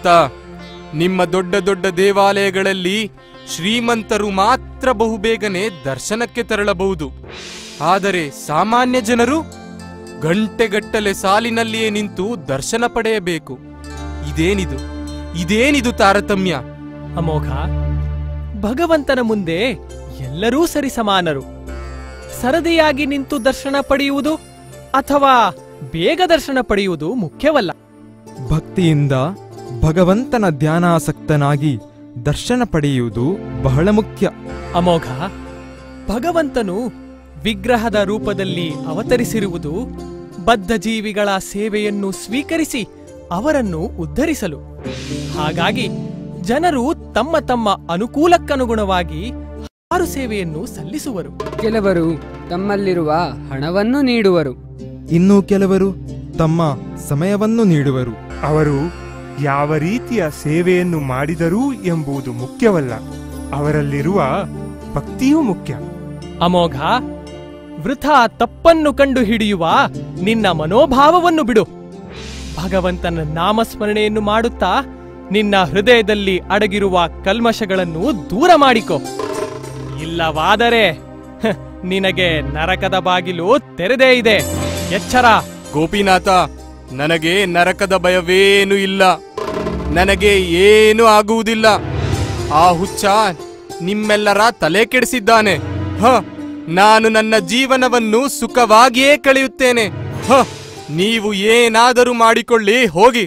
ನಿಮ್ಮ ದೊಡ್ಡ ದೊಡ್ಡ ದೇವಾಲಯಗಳಲ್ಲಿ ಶ್ರೀಮಂತರು ಮಾತ್ರ ಬಹುಬೇಗನೆ ದರ್ಶನಕ್ಕೆ ತೆರಳಬಹುದು ಆದರೆ ಸಾಮಾನ್ಯ ಜನರು ಗಂಟೆಗಟ್ಟಲೆ ಸಾಲಿನಲ್ಲಿಯೇ ನಿಂತು ದರ್ಶನ ಪಡೆಯಬೇಕು ಇದೇನಿದು ಇದೇನಿದು ತಾರತಮ್ಯ ಅಮೋಘ ಭಗವಂತನ ಮುಂದೆ ಎಲ್ಲರೂ ಸರಿಸಮಾನರು ಸರದಿಯಾಗಿ ನಿಂತು ದರ್ಶನ ಪಡೆಯುವುದು ಅಥವಾ ಬೇಗ ದರ್ಶನ ಪಡೆಯುವುದು ಮುಖ್ಯವಲ್ಲ ಭಕ್ತಿಯಿಂದ ಭಗವಂತನ ಧ್ಯಾನಾಸಕ್ತನಾಗಿ ದರ್ಶನ ಪಡೆಯುವುದು ಬಹಳ ಮುಖ್ಯ ಅಮೋಘ ಭಗವಂತನು ವಿಗ್ರಹದ ರೂಪದಲ್ಲಿ ಅವತರಿಸಿರುವುದು ಬದ್ಧ ಜೀವಿಗಳ ಸೇವೆಯನ್ನು ಸ್ವೀಕರಿಸಿ ಅವರನ್ನು ಉದ್ಧರಿಸಲು ಹಾಗಾಗಿ ಜನರು ತಮ್ಮ ತಮ್ಮ ಅನುಕೂಲಕ್ಕನುಗುಣವಾಗಿ ಹಲವಾರು ಸೇವೆಯನ್ನು ಸಲ್ಲಿಸುವರು ಕೆಲವರು ತಮ್ಮಲ್ಲಿರುವ ಹಣವನ್ನು ನೀಡುವರು ಇನ್ನು ಕೆಲವರು ತಮ್ಮ ಸಮಯವನ್ನು ನೀಡುವರು ಅವರು ಯಾವ ರೀತಿಯ ಸೇವೆಯನ್ನು ಮಾಡಿದರು ಎಂಬುದು ಮುಖ್ಯವಲ್ಲ ಅವರಲ್ಲಿರುವ ಭಕ್ತಿಯೂ ಮುಖ್ಯ ಅಮೋಘ ವೃಥಾ ತಪ್ಪನ್ನು ಕಂಡು ಹಿಡಿಯುವ ನಿನ್ನ ಮನೋಭಾವವನ್ನು ಬಿಡು ಭಗವಂತನ ನಾಮಸ್ಮರಣೆಯನ್ನು ಮಾಡುತ್ತಾ ನಿನ್ನ ಹೃದಯದಲ್ಲಿ ಅಡಗಿರುವ ಕಲ್ಮಶಗಳನ್ನು ದೂರ ಮಾಡಿಕೊ ಇಲ್ಲವಾದರೆ ಹ, ನಿನಗೆ ನರಕದ ಬಾಗಿಲು ತೆರೆದೇ ಇದೆ ಎಚ್ಚರ ಗೋಪಿನಾಥ ನನಗೆ ನರಕದ ಭಯವೇನೂ ಇಲ್ಲ ನನಗೆ ಏನೂ ಆಗುವುದಿಲ್ಲ ಆ ಹುಚ್ಚ ನಿಮ್ಮೆಲ್ಲರ ತಲೆ ಕೆಡಿಸಿದ್ದಾನೆ ಹ ನಾನು ನನ್ನ ಜೀವನವನ್ನು ಸುಖವಾಗಿಯೇ ಕಳೆಯುತ್ತೇನೆ ಹ ನೀವು ಏನಾದರೂ ಮಾಡಿಕೊಳ್ಳಿ ಹೋಗಿ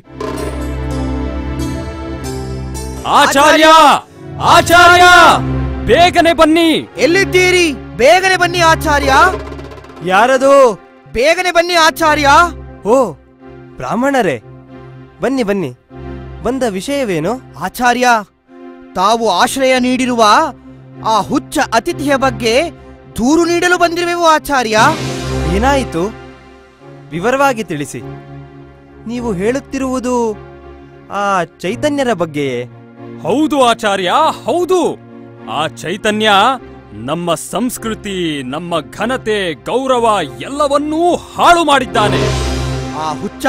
ಆಚಾರ್ಯ ಆಚಾರ್ಯ ಬೇಗನೆ ಬನ್ನಿ ಎಲ್ಲಿದ್ದೀರಿ ಬೇಗನೆ ಬನ್ನಿ ಆಚಾರ್ಯ ಯಾರದು ಬೇಗನೆ ಬನ್ನಿ ಆಚಾರ್ಯ ಓ ಬ್ರಾಹ್ಮಣರೇ ಬನ್ನಿ ಬನ್ನಿ ಬಂದ ವಿಷಯವೇನು ಆಚಾರ್ಯ ತಾವು ಆಶ್ರಯ ನೀಡಿರುವ ಆ ಹುಚ್ಚ ಅತಿಥಿಯ ಬಗ್ಗೆ ದೂರು ನೀಡಲು ಬಂದಿರುವೆವು ಆಚಾರ್ಯ ಏನಾಯಿತು ವಿವರವಾಗಿ ತಿಳಿಸಿ ನೀವು ಹೇಳುತ್ತಿರುವುದು ಆ ಚೈತನ್ಯರ ಬಗ್ಗೆಯೇ ಹೌದು ಆಚಾರ್ಯ ಹೌದು ಆ ಚೈತನ್ಯ ನಮ್ಮ ಸಂಸ್ಕೃತಿ ನಮ್ಮ ಘನತೆ ಗೌರವ ಎಲ್ಲವನ್ನೂ ಹಾಳು ಮಾಡಿದ್ದಾನೆ ಆ ಹುಚ್ಚ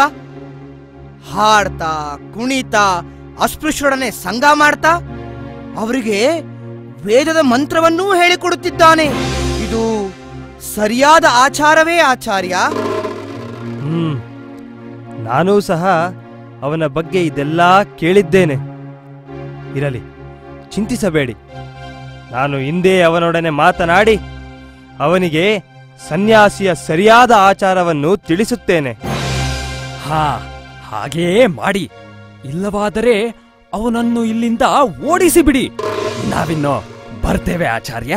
ಹಾಡ್ತಾ ಕುಣಿತಾ ಅಸ್ಪೃಶ್ಯರೊಡನೆ ಸಂಗ ಮಾಡ್ತಾ ಅವರಿಗೆ ವೇದದ ಮಂತ್ರವನ್ನೂ ಹೇಳಿಕೊಡುತ್ತಿದ್ದಾನೆ ಇದು ಸರಿಯಾದ ಆಚಾರವೇ ಆಚಾರ್ಯ ಹ್ಮ್ ನಾನೂ ಸಹ ಅವನ ಬಗ್ಗೆ ಇದೆಲ್ಲ ಕೇಳಿದ್ದೇನೆ ಇರಲಿ ಚಿಂತಿಸಬೇಡಿ ನಾನು ಹಿಂದೆ ಅವನೊಡನೆ ಮಾತನಾಡಿ ಅವನಿಗೆ ಸನ್ಯಾಸಿಯ ಸರಿಯಾದ ಆಚಾರವನ್ನು ತಿಳಿಸುತ್ತೇನೆ ಹಾ ಹಾಗೆಯೇ ಮಾಡಿ ಇಲ್ಲವಾದರೆ ಅವನನ್ನು ಇಲ್ಲಿಂದ ಓಡಿಸಿ ಬಿಡಿ ನಾವಿನ್ನು ಬರ್ತೇವೆ ಆಚಾರ್ಯ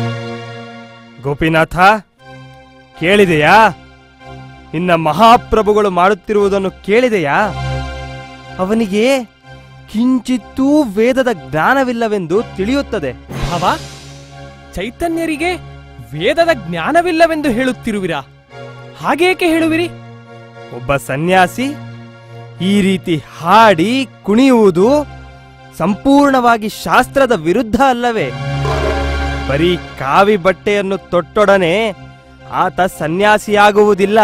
ಗೋಪಿನಾಥ ಕೇಳಿದೆಯಾ ನಿನ್ನ ಮಹಾಪ್ರಭುಗಳು ಮಾಡುತ್ತಿರುವುದನ್ನು ಕೇಳಿದೆಯಾ ಅವನಿಗೆ ಕಿಂಚಿತ್ತೂ ವೇದದ ಜ್ಞಾನವಿಲ್ಲವೆಂದು ತಿಳಿಯುತ್ತದೆ ಭಾವ ಚೈತನ್ಯರಿಗೆ ವೇದದ ಜ್ಞಾನವಿಲ್ಲವೆಂದು ಹೇಳುತ್ತಿರುವಿರಾ ಹಾಗೇಕೆ ಹೇಳುವಿರಿ ಒಬ್ಬ ಸನ್ಯಾಸಿ ಈ ರೀತಿ ಹಾಡಿ ಕುಣಿಯುವುದು ಸಂಪೂರ್ಣವಾಗಿ ಶಾಸ್ತ್ರದ ವಿರುದ್ಧ ಅಲ್ಲವೇ ಬರೀ ಕಾವಿ ಬಟ್ಟೆಯನ್ನು ತೊಟ್ಟೊಡನೆ ಆತ ಸನ್ಯಾಸಿಯಾಗುವುದಿಲ್ಲ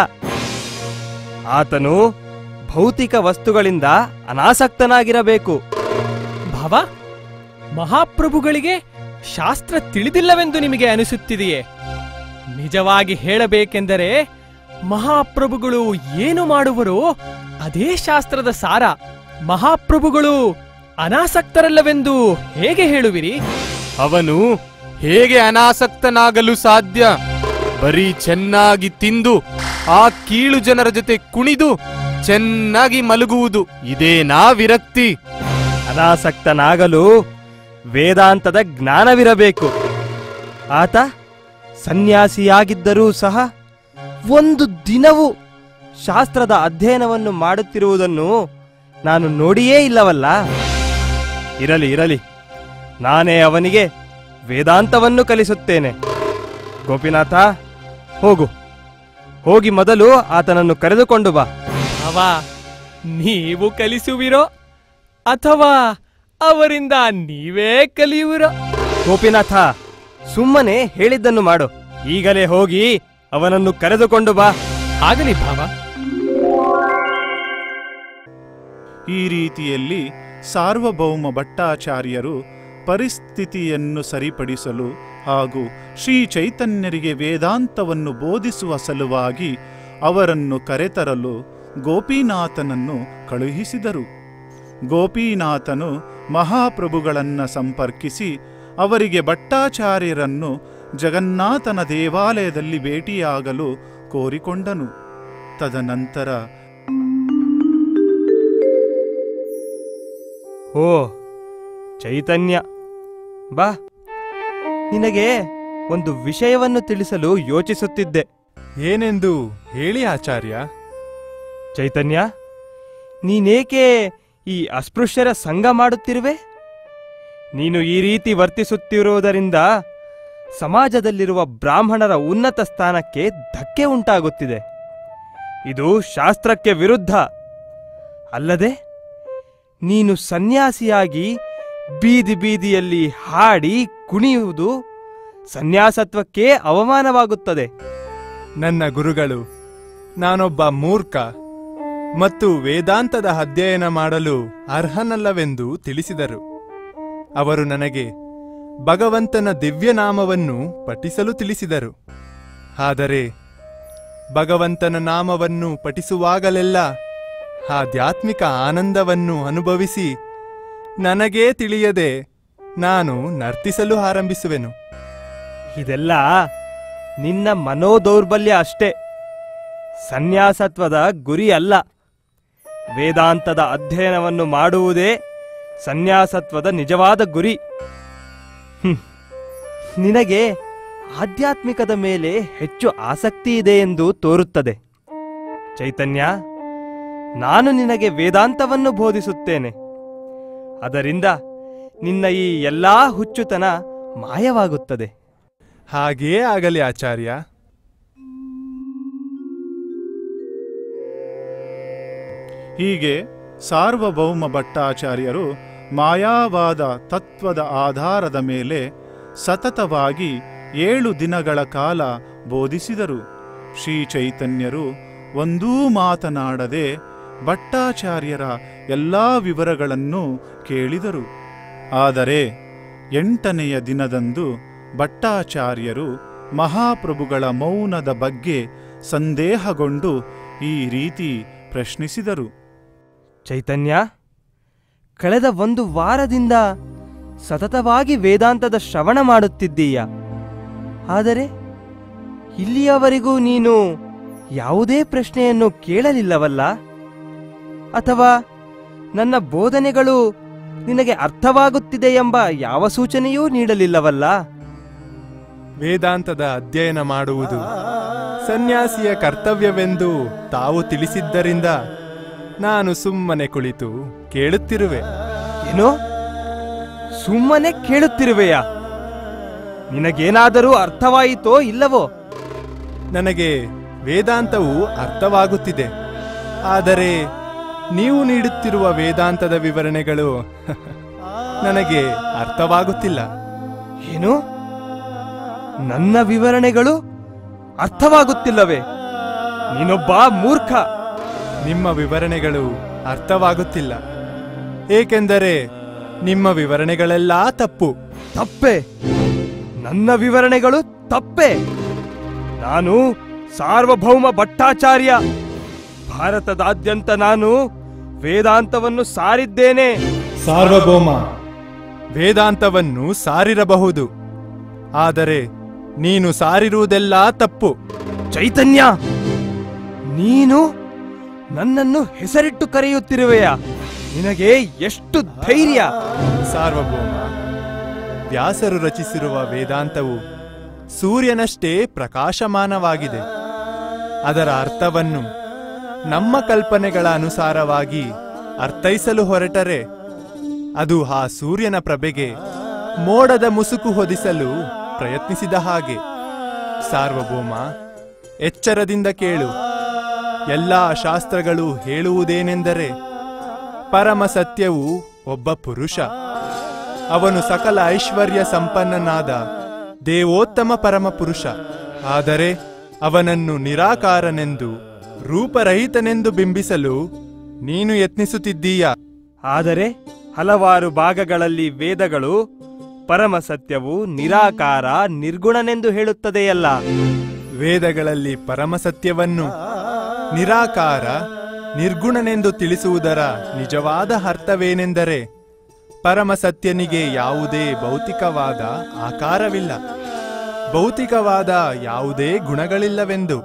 ಆತನು ಭೌತಿಕ ವಸ್ತುಗಳಿಂದ ಅನಾಸಕ್ತನಾಗಿರಬೇಕು ಭಾವ ಮಹಾಪ್ರಭುಗಳಿಗೆ ಶಾಸ್ತ್ರ ತಿಳಿದಿಲ್ಲವೆಂದು ನಿಮಗೆ ಅನಿಸುತ್ತಿದೆಯೇ ನಿಜವಾಗಿ ಹೇಳಬೇಕೆಂದರೆ ಮಹಾಪ್ರಭುಗಳು ಏನು ಮಾಡುವರೋ ಅದೇ ಶಾಸ್ತ್ರದ ಸಾರ ಮಹಾಪ್ರಭುಗಳು ಅನಾಸಕ್ತರಲ್ಲವೆಂದು ಹೇಗೆ ಹೇಳುವಿರಿ ಅವನು ಹೇಗೆ ಅನಾಸಕ್ತನಾಗಲು ಸಾಧ್ಯ ಬರೀ ಚೆನ್ನಾಗಿ ತಿಂದು ಆ ಕೀಳು ಜನರ ಜೊತೆ ಕುಣಿದು ಚೆನ್ನಾಗಿ ಮಲಗುವುದು ಇದೇನಾ ವಿರಕ್ತಿ ಅನಾಸಕ್ತನಾಗಲು ವೇದಾಂತದ ಜ್ಞಾನವಿರಬೇಕು ಆತ ಸನ್ಯಾಸಿಯಾಗಿದ್ದರೂ ಸಹ ಒಂದು ದಿನವೂ ಶಾಸ್ತ್ರದ ಅಧ್ಯಯನವನ್ನು ಮಾಡುತ್ತಿರುವುದನ್ನು ನಾನು ನೋಡಿಯೇ ಇಲ್ಲವಲ್ಲ ಇರಲಿ ಇರಲಿ ನಾನೇ ಅವನಿಗೆ ವೇದಾಂತವನ್ನು ಕಲಿಸುತ್ತೇನೆ ಗೋಪಿನಾಥ ಹೋಗು ಹೋಗಿ ಮೊದಲು ಆತನನ್ನು ಕರೆದುಕೊಂಡು ಬಾ ಅವ ನೀವು ಕಲಿಸುವಿರೋ ಅಥವಾ ಅವರಿಂದ ನೀವೇ ಕಲಿಯುವಿರೋ ಗೋಪಿನಾಥ ಸುಮ್ಮನೆ ಹೇಳಿದ್ದನ್ನು ಮಾಡು ಈಗಲೇ ಹೋಗಿ ಅವನನ್ನು ಕರೆದುಕೊಂಡು ಬಾ ಆಗಲಿ ಭಾವ ಈ ರೀತಿಯಲ್ಲಿ ಸಾರ್ವಭೌಮ ಭಟ್ಟಾಚಾರ್ಯರು ಪರಿಸ್ಥಿತಿಯನ್ನು ಸರಿಪಡಿಸಲು ಹಾಗೂ ಶ್ರೀ ಚೈತನ್ಯರಿಗೆ ವೇದಾಂತವನ್ನು ಬೋಧಿಸುವ ಸಲುವಾಗಿ ಅವರನ್ನು ಕರೆತರಲು ಗೋಪಿನಾಥನನ್ನು ಕಳುಹಿಸಿದರು ಗೋಪಿನಾಥನು ಮಹಾಪ್ರಭುಗಳನ್ನ ಸಂಪರ್ಕಿಸಿ ಅವರಿಗೆ ಭಟ್ಟಾಚಾರ್ಯರನ್ನು ಜಗನ್ನಾಥನ ದೇವಾಲಯದಲ್ಲಿ ಭೇಟಿಯಾಗಲು ಕೋರಿಕೊಂಡನು ತದನಂತರ ಓ ಚೈತನ್ಯ ಬಾ ನಿನಗೆ ಒಂದು ವಿಷಯವನ್ನು ತಿಳಿಸಲು ಯೋಚಿಸುತ್ತಿದ್ದೆ ಏನೆಂದು ಹೇಳಿ ಆಚಾರ್ಯ ಚೈತನ್ಯ ನೀನೇಕೆ ಈ ಅಸ್ಪೃಶ್ಯರ ಸಂಘ ಮಾಡುತ್ತಿರುವೆ ನೀನು ಈ ರೀತಿ ವರ್ತಿಸುತ್ತಿರುವುದರಿಂದ ಸಮಾಜದಲ್ಲಿರುವ ಬ್ರಾಹ್ಮಣರ ಉನ್ನತ ಸ್ಥಾನಕ್ಕೆ ಧಕ್ಕೆ ಉಂಟಾಗುತ್ತಿದೆ ಇದು ಶಾಸ್ತ್ರಕ್ಕೆ ವಿರುದ್ಧ ಅಲ್ಲದೆ ನೀನು ಸನ್ಯಾಸಿಯಾಗಿ ಬೀದಿ ಬೀದಿಯಲ್ಲಿ ಹಾಡಿ ಕುಣಿಯುವುದು ಸನ್ಯಾಸತ್ವಕ್ಕೆ ಅವಮಾನವಾಗುತ್ತದೆ ನನ್ನ ಗುರುಗಳು ನಾನೊಬ್ಬ ಮೂರ್ಖ ಮತ್ತು ವೇದಾಂತದ ಅಧ್ಯಯನ ಮಾಡಲು ಅರ್ಹನಲ್ಲವೆಂದು ತಿಳಿಸಿದರು ಅವರು ನನಗೆ ಭಗವಂತನ ದಿವ್ಯನಾಮವನ್ನು ಪಠಿಸಲು ತಿಳಿಸಿದರು ಆದರೆ ಭಗವಂತನ ನಾಮವನ್ನು ಪಠಿಸುವಾಗಲೆಲ್ಲ ಆಧ್ಯಾತ್ಮಿಕ ಆನಂದವನ್ನು ಅನುಭವಿಸಿ ನನಗೇ ತಿಳಿಯದೆ ನಾನು ನರ್ತಿಸಲು ಆರಂಭಿಸುವೆನು ಇದೆಲ್ಲ ನಿನ್ನ ಮನೋದೌರ್ಬಲ್ಯ ಅಷ್ಟೇ ಸನ್ಯಾಸತ್ವದ ಗುರಿ ಅಲ್ಲ ವೇದಾಂತದ ಅಧ್ಯಯನವನ್ನು ಮಾಡುವುದೇ ಸನ್ಯಾಸತ್ವದ ನಿಜವಾದ ಗುರಿ ಹ್ಮ್. ನಿನಗೆ ಆಧ್ಯಾತ್ಮಿಕದ ಮೇಲೆ ಹೆಚ್ಚು ಆಸಕ್ತಿ ಇದೆ ಎಂದು ತೋರುತ್ತದೆ ಚೈತನ್ಯ ನಾನು ನಿನಗೆ ವೇದಾಂತವನ್ನು ಬೋಧಿಸುತ್ತೇನೆ ಅದರಿಂದ ನಿನ್ನ ಈ ಎಲ್ಲಾ ಹುಚ್ಚುತನ ಮಾಯವಾಗುತ್ತದೆ ಹಾಗೇ ಆಗಲಿ ಆಚಾರ್ಯ ಹೀಗೆ ಸಾರ್ವಭೌಮ ಭಟ್ಟಾಚಾರ್ಯರು ಮಾಯಾವಾದ ತತ್ವದ ಆಧಾರದ ಮೇಲೆ ಸತತವಾಗಿ ಏಳು ದಿನಗಳ ಕಾಲ ಬೋಧಿಸಿದರು ಶ್ರೀ ಚೈತನ್ಯರು ಒಂದೂ ಮಾತನಾಡದೆ ಭಟ್ಟಾಚಾರ್ಯರ ಎಲ್ಲಾ ವಿವರಗಳನ್ನು ಕೇಳಿದರು ಆದರೆ ಎಂಟನೆಯ ದಿನದಂದು ಭಟ್ಟಾಚಾರ್ಯರು ಮಹಾಪ್ರಭುಗಳ ಮೌನದ ಬಗ್ಗೆ ಸಂದೇಹಗೊಂಡು ಈ ರೀತಿ ಪ್ರಶ್ನಿಸಿದರು ಚೈತನ್ಯ ಕಳೆದ ಒಂದು ವಾರದಿಂದ ಸತತವಾಗಿ ವೇದಾಂತದ ಶ್ರವಣ ಮಾಡುತ್ತಿದ್ದೀಯ ಆದರೆ ಇಲ್ಲಿಯವರೆಗೂ ನೀನು ಯಾವುದೇ ಪ್ರಶ್ನೆಯನ್ನು ಕೇಳಲಿಲ್ಲವಲ್ಲ ಅಥವಾ ನನ್ನ ಬೋಧನೆಗಳು ನಿನಗೆ ಅರ್ಥವಾಗುತ್ತಿದೆ ಎಂಬ ಯಾವ ಸೂಚನೆಯೂ ನೀಡಲಿಲ್ಲವಲ್ಲ ವೇದಾಂತದ ಅಧ್ಯಯನ ಮಾಡುವುದು ಸನ್ಯಾಸಿಯ ಕರ್ತವ್ಯವೆಂದು ತಾವು ತಿಳಿಸಿದ್ದರಿಂದ ನಾನು ಸುಮ್ಮನೆ ಕುಳಿತು ಕೇಳುತ್ತಿರುವೆ ಏನು ಸುಮ್ಮನೆ ಕೇಳುತ್ತಿರುವೆಯಾ ನಿನಗೇನಾದರೂ ಅರ್ಥವಾಯಿತೋ ಇಲ್ಲವೋ ನನಗೆ ವೇದಾಂತವು ಅರ್ಥವಾಗುತ್ತಿದೆ ಆದರೆ ನೀವು ನೀಡುತ್ತಿರುವ ವೇದಾಂತದ ವಿವರಣೆಗಳು ನನಗೆ ಅರ್ಥವಾಗುತ್ತಿಲ್ಲ ಏನು ನನ್ನ ವಿವರಣೆಗಳು ಅರ್ಥವಾಗುತ್ತಿಲ್ಲವೇ ನೀನೊಬ್ಬ ಮೂರ್ಖ ನಿಮ್ಮ ವಿವರಣೆಗಳು ಅರ್ಥವಾಗುತ್ತಿಲ್ಲ ಏಕೆಂದರೆ ನಿಮ್ಮ ವಿವರಣೆಗಳೆಲ್ಲ ತಪ್ಪು ತಪ್ಪೆ ನನ್ನ ವಿವರಣೆಗಳು ತಪ್ಪೆ ನಾನು ಸಾರ್ವಭೌಮ ಭಟ್ಟಾಚಾರ್ಯ ಭಾರತದಾದ್ಯಂತ ನಾನು ವೇದಾಂತವನ್ನು ಸಾರಿದ್ದೇನೆ ಸಾರ್ವಭೌಮ ವೇದಾಂತವನ್ನು ಸಾರಿರಬಹುದು ಆದರೆ ನೀನು ಸಾರಿರುವುದೆಲ್ಲ ತಪ್ಪು ಚೈತನ್ಯ ನೀನು ನನ್ನನ್ನು ಹೆಸರಿಟ್ಟು ಕರೆಯುತ್ತಿರುವೆಯಾ ನಿನಗೆ ಎಷ್ಟು ಧೈರ್ಯ ಸಾರ್ವಭೌಮ ವ್ಯಾಸರು ರಚಿಸಿರುವ ವೇದಾಂತವು ಸೂರ್ಯನಷ್ಟೇ ಪ್ರಕಾಶಮಾನವಾಗಿದೆ ಅದರ ಅರ್ಥವನ್ನು ನಮ್ಮ ಕಲ್ಪನೆಗಳ ಅನುಸಾರವಾಗಿ ಅರ್ಥೈಸಲು ಹೊರಟರೆ ಅದು ಆ ಸೂರ್ಯನ ಪ್ರಭೆಗೆ ಮೋಡದ ಮುಸುಕು ಹೊದಿಸಲು ಪ್ರಯತ್ನಿಸಿದ ಹಾಗೆ ಸಾರ್ವಭೌಮ ಎಚ್ಚರದಿಂದ ಕೇಳು ಎಲ್ಲಾ ಶಾಸ್ತ್ರಗಳು ಹೇಳುವುದೇನೆಂದರೆ ಪರಮ ಸತ್ಯವು ಒಬ್ಬ ಪುರುಷ ಅವನು ಸಕಲ ಐಶ್ವರ್ಯ ಸಂಪನ್ನನಾದ ದೇವೋತ್ತಮ ಪರಮ ಪುರುಷ ಆದರೆ ಅವನನ್ನು ನಿರಾಕಾರನೆಂದು ರೂಪರಹಿತನೆಂದು ಬಿಂಬಿಸಲು ನೀನು ಯತ್ನಿಸುತ್ತಿದ್ದೀಯ ಆದರೆ ಹಲವಾರು ಭಾಗಗಳಲ್ಲಿ ವೇದಗಳು ಪರಮ ಸತ್ಯವು ನಿರಾಕಾರ ನಿರ್ಗುಣನೆಂದು ಹೇಳುತ್ತದೆಯಲ್ಲ ವೇದಗಳಲ್ಲಿ ಪರಮ ಸತ್ಯವನ್ನು ನಿರಾಕಾರ ನಿರ್ಗುಣನೆಂದು ತಿಳಿಸುವುದರ ನಿಜವಾದ ಅರ್ಥವೇನೆಂದರೆ ಪರಮ ಸತ್ಯನಿಗೆ ಯಾವುದೇ ಭೌತಿಕವಾದ ಆಕಾರವಿಲ್ಲ ಭೌತಿಕವಾದ ಯಾವುದೇ ಗುಣಗಳಿಲ್ಲವೆಂದು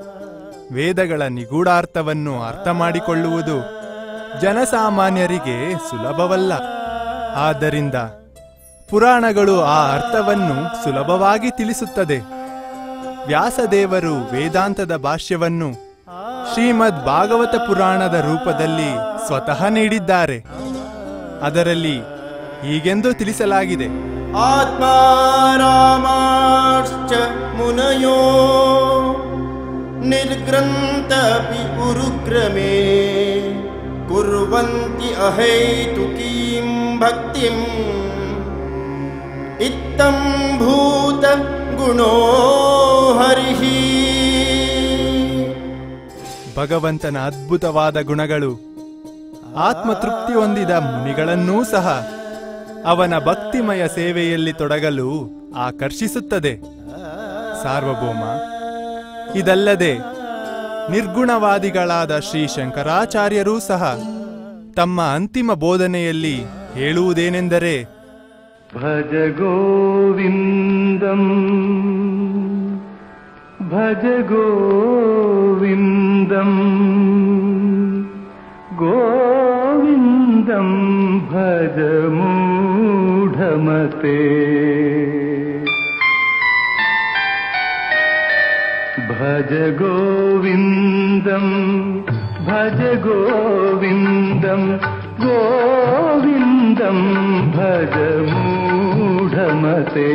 ವೇದಗಳ ನಿಗೂಢಾರ್ಥವನ್ನು ಅರ್ಥ ಮಾಡಿಕೊಳ್ಳುವುದು ಜನಸಾಮಾನ್ಯರಿಗೆ ಸುಲಭವಲ್ಲ ಆದ್ದರಿಂದ ಪುರಾಣಗಳು ಆ ಅರ್ಥವನ್ನು ಸುಲಭವಾಗಿ ತಿಳಿಸುತ್ತದೆ ವ್ಯಾಸದೇವರು ವೇದಾಂತದ ಭಾಷ್ಯವನ್ನು ಶ್ರೀಮದ್ ಭಾಗವತ ಪುರಾಣದ ರೂಪದಲ್ಲಿ ಸ್ವತಃ ನೀಡಿದ್ದಾರೆ ಅದರಲ್ಲಿ ಹೀಗೆಂದು ತಿಳಿಸಲಾಗಿದೆ आत्मा रामाश्च मुनयो निर्ग्रन्थपि उरुक्रमे कुर्वन्ति अहैतुकीं भक्तिम् इत्थं भूतगुणो हरिः ಭಗವಂತನ ಅದ್ಭುತವಾದ ಗುಣಗಳು ಆತ್ಮತೃಪ್ತಿ ಹೊಂದಿದ ಮುನಿಗಳನ್ನೂ ಸಹ ಅವನ ಭಕ್ತಿಮಯ ಸೇವೆಯಲ್ಲಿ ತೊಡಗಲು ಆಕರ್ಷಿಸುತ್ತದೆ ಸಾರ್ವಭೌಮ ಇದಲ್ಲದೆ ನಿರ್ಗುಣವಾದಿಗಳಾದ ಶ್ರೀ ಶಂಕರಾಚಾರ್ಯರೂ ಸಹ ತಮ್ಮ ಅಂತಿಮ ಬೋಧನೆಯಲ್ಲಿ ಹೇಳುವುದೇನೆಂದರೆ भज गोविन्दम् भज गोविन्दम् गोविन्दम् भज मूढमते भज गोविन्दम् भज गोविन्दम् गोविन्दम् भज मूढमते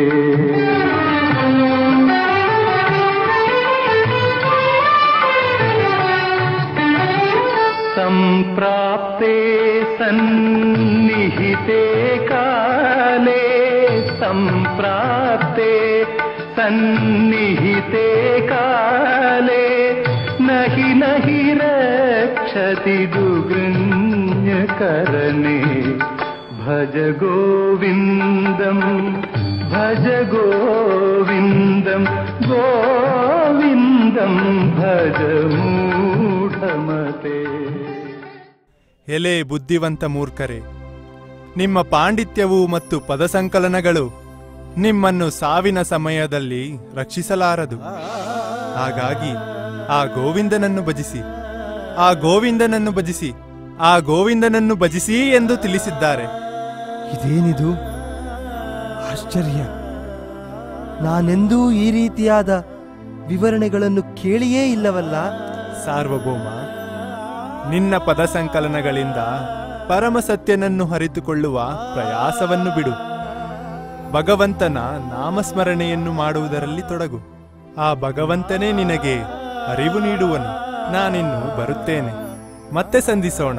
सम्प्राप्ते सन्निहिते काले सम्प्राप्ते सन्निहिते काले नहि नहि रक्षति दुगृण्यकरणे भज गोविन्दम् भज गोविन्दम् गोविन्दम् भज मूढमते ಎಲೆ ಬುದ್ಧಿವಂತ ಮೂರ್ಖರೇ ನಿಮ್ಮ ಪಾಂಡಿತ್ಯವು ಮತ್ತು ಪದಸಂಕಲನಗಳು ನಿಮ್ಮನ್ನು ಸಾವಿನ ಸಮಯದಲ್ಲಿ ರಕ್ಷಿಸಲಾರದು ಹಾಗಾಗಿ ಆ ಗೋವಿಂದನನ್ನು ಭಜಿಸಿ ಆ ಗೋವಿಂದನನ್ನು ಭಜಿಸಿ ಆ ಗೋವಿಂದನನ್ನು ಭಜಿಸಿ ಎಂದು ತಿಳಿಸಿದ್ದಾರೆ ಇದೇನಿದು ಆಶ್ಚರ್ಯ ನಾನೆಂದೂ ಈ ರೀತಿಯಾದ ವಿವರಣೆಗಳನ್ನು ಕೇಳಿಯೇ ಇಲ್ಲವಲ್ಲ ಸಾರ್ವಭೌಮ ನಿನ್ನ ಪದಸಂಕಲನಗಳಿಂದ ಪರಮಸತ್ಯನನ್ನು ಹರಿತುಕೊಳ್ಳುವ ಪ್ರಯಾಸವನ್ನು ಬಿಡು ಭಗವಂತನ ನಾಮಸ್ಮರಣೆಯನ್ನು ಮಾಡುವುದರಲ್ಲಿ ತೊಡಗು ಆ ಭಗವಂತನೇ ನಿನಗೆ ಅರಿವು ನೀಡುವನು ನಾನಿನ್ನು ಬರುತ್ತೇನೆ ಮತ್ತೆ ಸಂಧಿಸೋಣ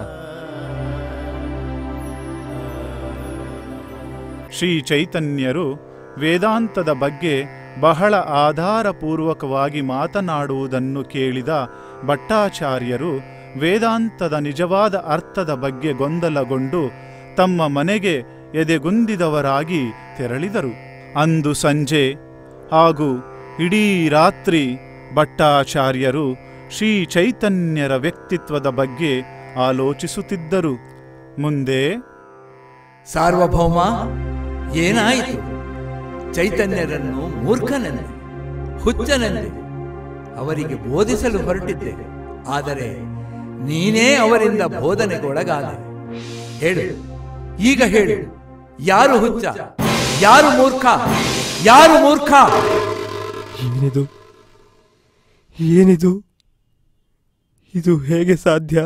ಶ್ರೀ ಚೈತನ್ಯರು ವೇದಾಂತದ ಬಗ್ಗೆ ಬಹಳ ಆಧಾರಪೂರ್ವಕವಾಗಿ ಮಾತನಾಡುವುದನ್ನು ಕೇಳಿದ ಭಟ್ಟಾಚಾರ್ಯರು ವೇದಾಂತದ ನಿಜವಾದ ಅರ್ಥದ ಬಗ್ಗೆ ಗೊಂದಲಗೊಂಡು ತಮ್ಮ ಮನೆಗೆ ಎದೆಗುಂದಿದವರಾಗಿ ತೆರಳಿದರು ಅಂದು ಸಂಜೆ ಹಾಗೂ ಇಡೀ ರಾತ್ರಿ ಭಟ್ಟಾಚಾರ್ಯರು ಶ್ರೀ ಚೈತನ್ಯರ ವ್ಯಕ್ತಿತ್ವದ ಬಗ್ಗೆ ಆಲೋಚಿಸುತ್ತಿದ್ದರು ಮುಂದೆ ಸಾರ್ವಭೌಮ ಏನಾಯಿತು ಚೈತನ್ಯರನ್ನು ಮೂರ್ಖನೆಂದೆ ಹುಚ್ಚನೆಂದೆ ಅವರಿಗೆ ಬೋಧಿಸಲು ಹೊರಟಿದ್ದೆ ಆದರೆ ನೀನೇ ಅವರಿಂದ ಬೋಧನೆಗೊಳಗಾದೆ ಹೇಳು ಈಗ ಹೇಳು ಯಾರು ಹುಚ್ಚ ಯಾರು ಮೂರ್ಖ ಯಾರು ಮೂರ್ಖ ಏನಿದು ಏನಿದು ಇದು ಹೇಗೆ ಸಾಧ್ಯ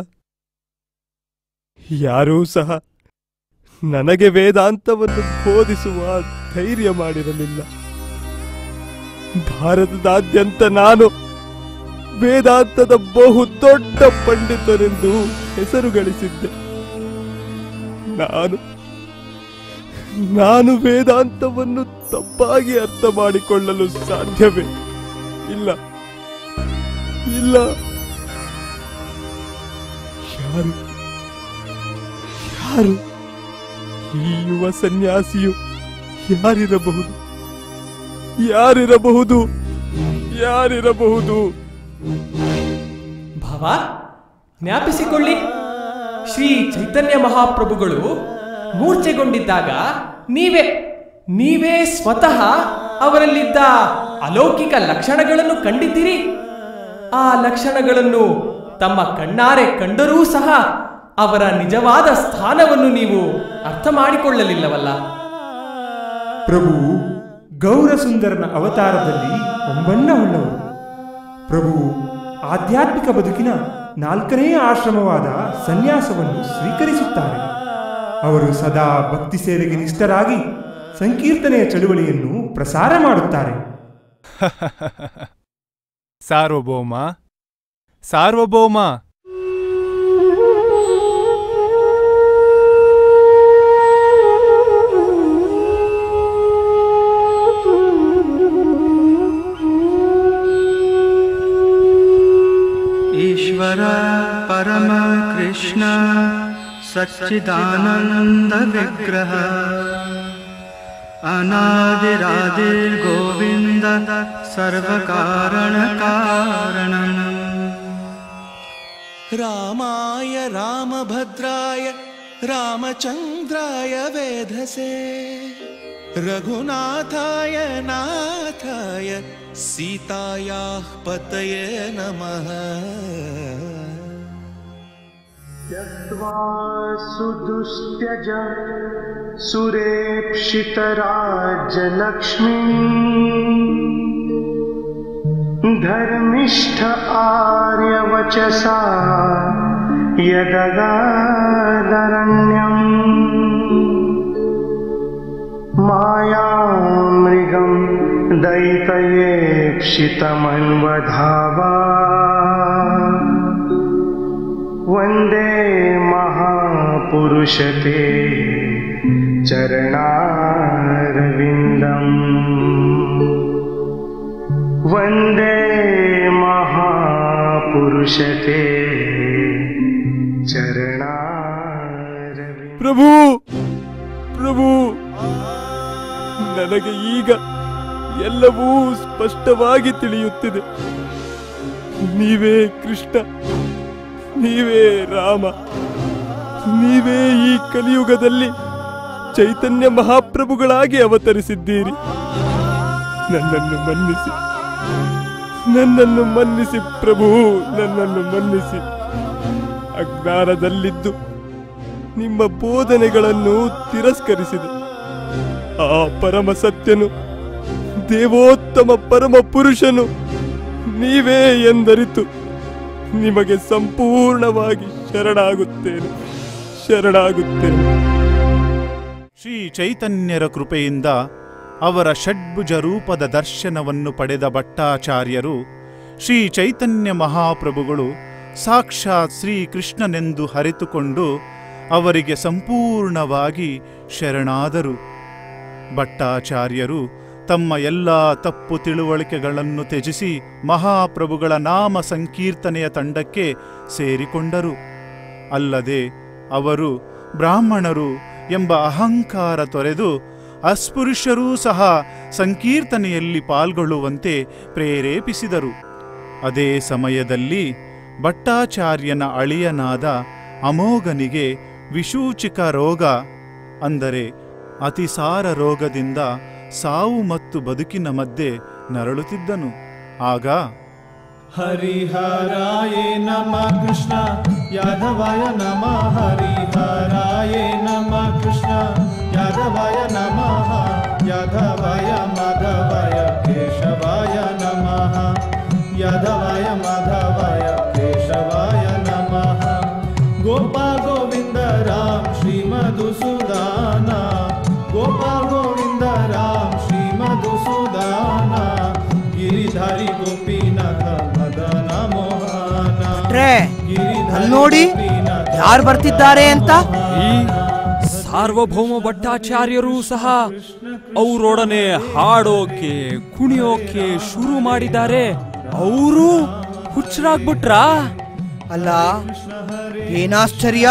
ಯಾರೂ ಸಹ ನನಗೆ ವೇದಾಂತವನ್ನು ಬೋಧಿಸುವ ಧೈರ್ಯ ಮಾಡಿರಲಿಲ್ಲ ಭಾರತದಾದ್ಯಂತ ನಾನು ವೇದಾಂತದ ಬಹು ದೊಡ್ಡ ಪಂಡಿತರೆಂದು ಹೆಸರು ಗಳಿಸಿದ್ದೆ ನಾನು ನಾನು ವೇದಾಂತವನ್ನು ತಪ್ಪಾಗಿ ಅರ್ಥ ಮಾಡಿಕೊಳ್ಳಲು ಸಾಧ್ಯವೇ ಇಲ್ಲ ಇಲ್ಲ ಯಾರು ಯಾರು ಈ ಯುವ ಸನ್ಯಾಸಿಯು ಯಾರಿರಬಹುದು ಯಾರಿರಬಹುದು ಯಾರಿರಬಹುದು ಭಾವ ಜ್ಞಾಪಿಸಿಕೊಳ್ಳಿ ಶ್ರೀ ಚೈತನ್ಯ ಮಹಾಪ್ರಭುಗಳು ಮೂರ್ಛೆಗೊಂಡಿದ್ದಾಗ ನೀವೇ ನೀವೇ ಸ್ವತಃ ಅವರಲ್ಲಿದ್ದ ಅಲೌಕಿಕ ಲಕ್ಷಣಗಳನ್ನು ಕಂಡಿದ್ದೀರಿ ಆ ಲಕ್ಷಣಗಳನ್ನು ತಮ್ಮ ಕಣ್ಣಾರೆ ಕಂಡರೂ ಸಹ ಅವರ ನಿಜವಾದ ಸ್ಥಾನವನ್ನು ನೀವು ಅರ್ಥ ಮಾಡಿಕೊಳ್ಳಲಿಲ್ಲವಲ್ಲ ಪ್ರಭು ಗೌರಸುಂದರನ ಅವತಾರದಲ್ಲಿ ಒಂಬಣ್ಣವುಳ್ಳವರು ಪ್ರಭು ಆಧ್ಯಾತ್ಮಿಕ ಬದುಕಿನ ನಾಲ್ಕನೇ ಆಶ್ರಮವಾದ ಸನ್ಯಾಸವನ್ನು ಸ್ವೀಕರಿಸುತ್ತಾರೆ ಅವರು ಸದಾ ಭಕ್ತಿ ಸೇವೆಗೆ ನಿಷ್ಠರಾಗಿ ಸಂಕೀರ್ತನೆಯ ಚಳುವಳಿಯನ್ನು ಪ್ರಸಾರ ಮಾಡುತ್ತಾರೆ ಸಾರ್ವಭೌಮ ಸಾರ್ವಭೌಮ ईश्वरा कृष्ण सच्चिदानन्दविग्रह अनादिरादिर्गोविन्द सर्वकारणकारणम् रामाय रामभद्राय रामचन्द्राय वेधसे रघुनाथाय नाथाय सीतायाः पतये नमः त्यक्त्वा सुदुस्त्यज सुरेप्सितराज्यलक्ष्मी धर्मिष्ठ आर्यवचसा यदगादरण्यम् मायामृगं दैतयेप्सितमन्वधावा वन्दे महापुरुषते चरणारविन्दम् वन्दे महापुरुषते चरणा ಪ್ರಭು ಪ್ರಭು ನನಗೆ ಈಗ ಎಲ್ಲವೂ ಸ್ಪಷ್ಟವಾಗಿ ತಿಳಿಯುತ್ತಿದೆ ನೀವೇ ಕೃಷ್ಣ ನೀವೇ ರಾಮ ನೀವೇ ಈ ಕಲಿಯುಗದಲ್ಲಿ ಚೈತನ್ಯ ಮಹಾಪ್ರಭುಗಳಾಗಿ ಅವತರಿಸಿದ್ದೀರಿ ನನ್ನನ್ನು ಮನ್ನಿಸಿ ನನ್ನನ್ನು ಮನ್ನಿಸಿ ಪ್ರಭು ನನ್ನನ್ನು ಮನ್ನಿಸಿ ಅಜ್ಞಾನದಲ್ಲಿದ್ದು ನಿಮ್ಮ ಬೋಧನೆಗಳನ್ನು ತಿರಸ್ಕರಿಸಿದೆ ಆ ಪರಮ ಸತ್ಯನು ದೇವೋತ್ತಮ ಪರಮ ಪುರುಷನು ನೀವೇ ಎಂದರಿತು ನಿಮಗೆ ಸಂಪೂರ್ಣವಾಗಿ ಶರಣಾಗುತ್ತೇನೆ ಶರಣಾಗುತ್ತೇನೆ ಶ್ರೀ ಚೈತನ್ಯರ ಕೃಪೆಯಿಂದ ಅವರ ಷಡ್ಭುಜ ರೂಪದ ದರ್ಶನವನ್ನು ಪಡೆದ ಭಟ್ಟಾಚಾರ್ಯರು ಶ್ರೀ ಚೈತನ್ಯ ಮಹಾಪ್ರಭುಗಳು ಸಾಕ್ಷಾತ್ ಶ್ರೀಕೃಷ್ಣನೆಂದು ಹರಿತುಕೊಂಡು ಅವರಿಗೆ ಸಂಪೂರ್ಣವಾಗಿ ಶರಣಾದರು ಭಟ್ಟಾಚಾರ್ಯರು ತಮ್ಮ ಎಲ್ಲ ತಪ್ಪು ತಿಳುವಳಿಕೆಗಳನ್ನು ತ್ಯಜಿಸಿ ಮಹಾಪ್ರಭುಗಳ ನಾಮ ಸಂಕೀರ್ತನೆಯ ತಂಡಕ್ಕೆ ಸೇರಿಕೊಂಡರು ಅಲ್ಲದೆ ಅವರು ಬ್ರಾಹ್ಮಣರು ಎಂಬ ಅಹಂಕಾರ ತೊರೆದು ಅಸ್ಪೃಶ್ಯರೂ ಸಹ ಸಂಕೀರ್ತನೆಯಲ್ಲಿ ಪಾಲ್ಗೊಳ್ಳುವಂತೆ ಪ್ರೇರೇಪಿಸಿದರು ಅದೇ ಸಮಯದಲ್ಲಿ ಭಟ್ಟಾಚಾರ್ಯನ ಅಳಿಯನಾದ ಅಮೋಘನಿಗೆ ವಿಷೂಚಿಕ ರೋಗ ಅಂದರೆ ಅತಿಸಾರ ರೋಗದಿಂದ ಸಾವು ಮತ್ತು ಬದುಕಿನ ಮಧ್ಯೆ ನರಳುತ್ತಿದ್ದನು ಆಗ हरिहराय नमः कृष्ण यादवाय नमः हरिहराय नमः कृष्ण यादवाय नमः यादवाय माधवाय केशवाय नमः यादवाय माधवाय केशवाय नमः गोपा गोविन्द राम श्रीमधुसूदाना गोपा गोविन्द राम श्रीमधुसूदाना गिरिधारी गोपीनाथ मदन मोहನ ಭಟ್ರೆ ಅಲ್ಲಿ ನೋಡಿ ಯಾರು ಬರ್ತಿದ್ದಾರೆ ಅಂತ ಈ ಸಾರ್ವಭೌಮ ಭಟ್ಟಾಚಾರ್ಯರೂ ಸಹ ಅವರೊಡನೆ ಹಾಡೋಕೆ ಕುಣಿಯೋಕೆ ಶುರು ಮಾಡಿದ್ದಾರೆ ಅವರು ಹುಚ್ಚರಾಗ್ಬಿಟ್ರಾ ಅಲ್ಲ ಏನಾಶ್ಚರ್ಯ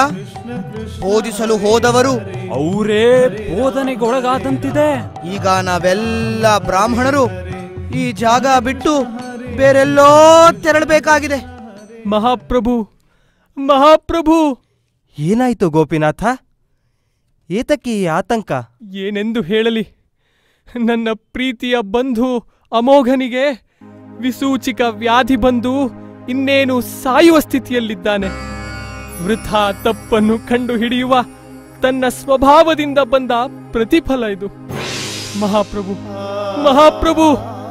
ಬೋಧಿಸಲು ಹೋದವರು ಅವರೇ ಬೋಧನೆಗೊಳಗಾದಂತಿದೆ ಈಗ ನಾವೆಲ್ಲ ಬ್ರಾಹ್ಮಣರು ಈ ಜಾಗ ಬಿಟ್ಟು ಬೇರೆಲ್ಲೋ ತೆರಳಬೇಕಾಗಿದೆ ಮಹಾಪ್ರಭು ಮಹಾಪ್ರಭು ಏನಾಯ್ತು ಗೋಪಿನಾಥ ಏತಕ್ಕೆ ಈ ಆತಂಕ ಏನೆಂದು ಹೇಳಲಿ ನನ್ನ ಪ್ರೀತಿಯ ಬಂಧು ಅಮೋಘನಿಗೆ ವಿಸೂಚಿಕ ವ್ಯಾಧಿ ಬಂದು ಇನ್ನೇನು ಸಾಯುವ ಸ್ಥಿತಿಯಲ್ಲಿದ್ದಾನೆ ವೃಥಾ ತಪ್ಪನ್ನು ಕಂಡು ಹಿಡಿಯುವ ತನ್ನ ಸ್ವಭಾವದಿಂದ ಬಂದ ಪ್ರತಿಫಲ ಇದು ಮಹಾಪ್ರಭು ಮಹಾಪ್ರಭು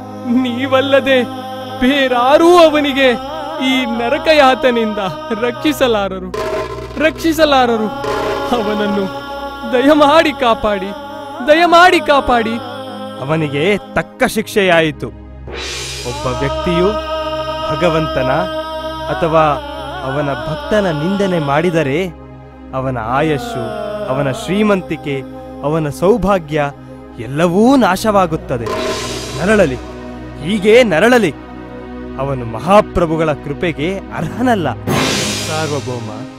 ನೀವಲ್ಲದೆ ಬೇರಾರೂ ಅವನಿಗೆ ಈ ನರಕಯಾತನಿಂದ ರಕ್ಷಿಸಲಾರರು ರಕ್ಷಿಸಲಾರರು ಅವನನ್ನು ದಯಮಾಡಿ ಕಾಪಾಡಿ ದಯಮಾಡಿ ಕಾಪಾಡಿ ಅವನಿಗೆ ತಕ್ಕ ಶಿಕ್ಷೆಯಾಯಿತು ಒಬ್ಬ ವ್ಯಕ್ತಿಯು ಭಗವಂತನ ಅಥವಾ ಅವನ ಭಕ್ತನ ನಿಂದನೆ ಮಾಡಿದರೆ ಅವನ ಆಯಸ್ಸು ಅವನ ಶ್ರೀಮಂತಿಕೆ ಅವನ ಸೌಭಾಗ್ಯ ಎಲ್ಲವೂ ನಾಶವಾಗುತ್ತದೆ ನರಳಲಿ ಹೀಗೆ ನರಳಲಿ ಅವನು ಮಹಾಪ್ರಭುಗಳ ಕೃಪೆಗೆ ಅರ್ಹನಲ್ಲ ಸಾರ್ವಭೌಮ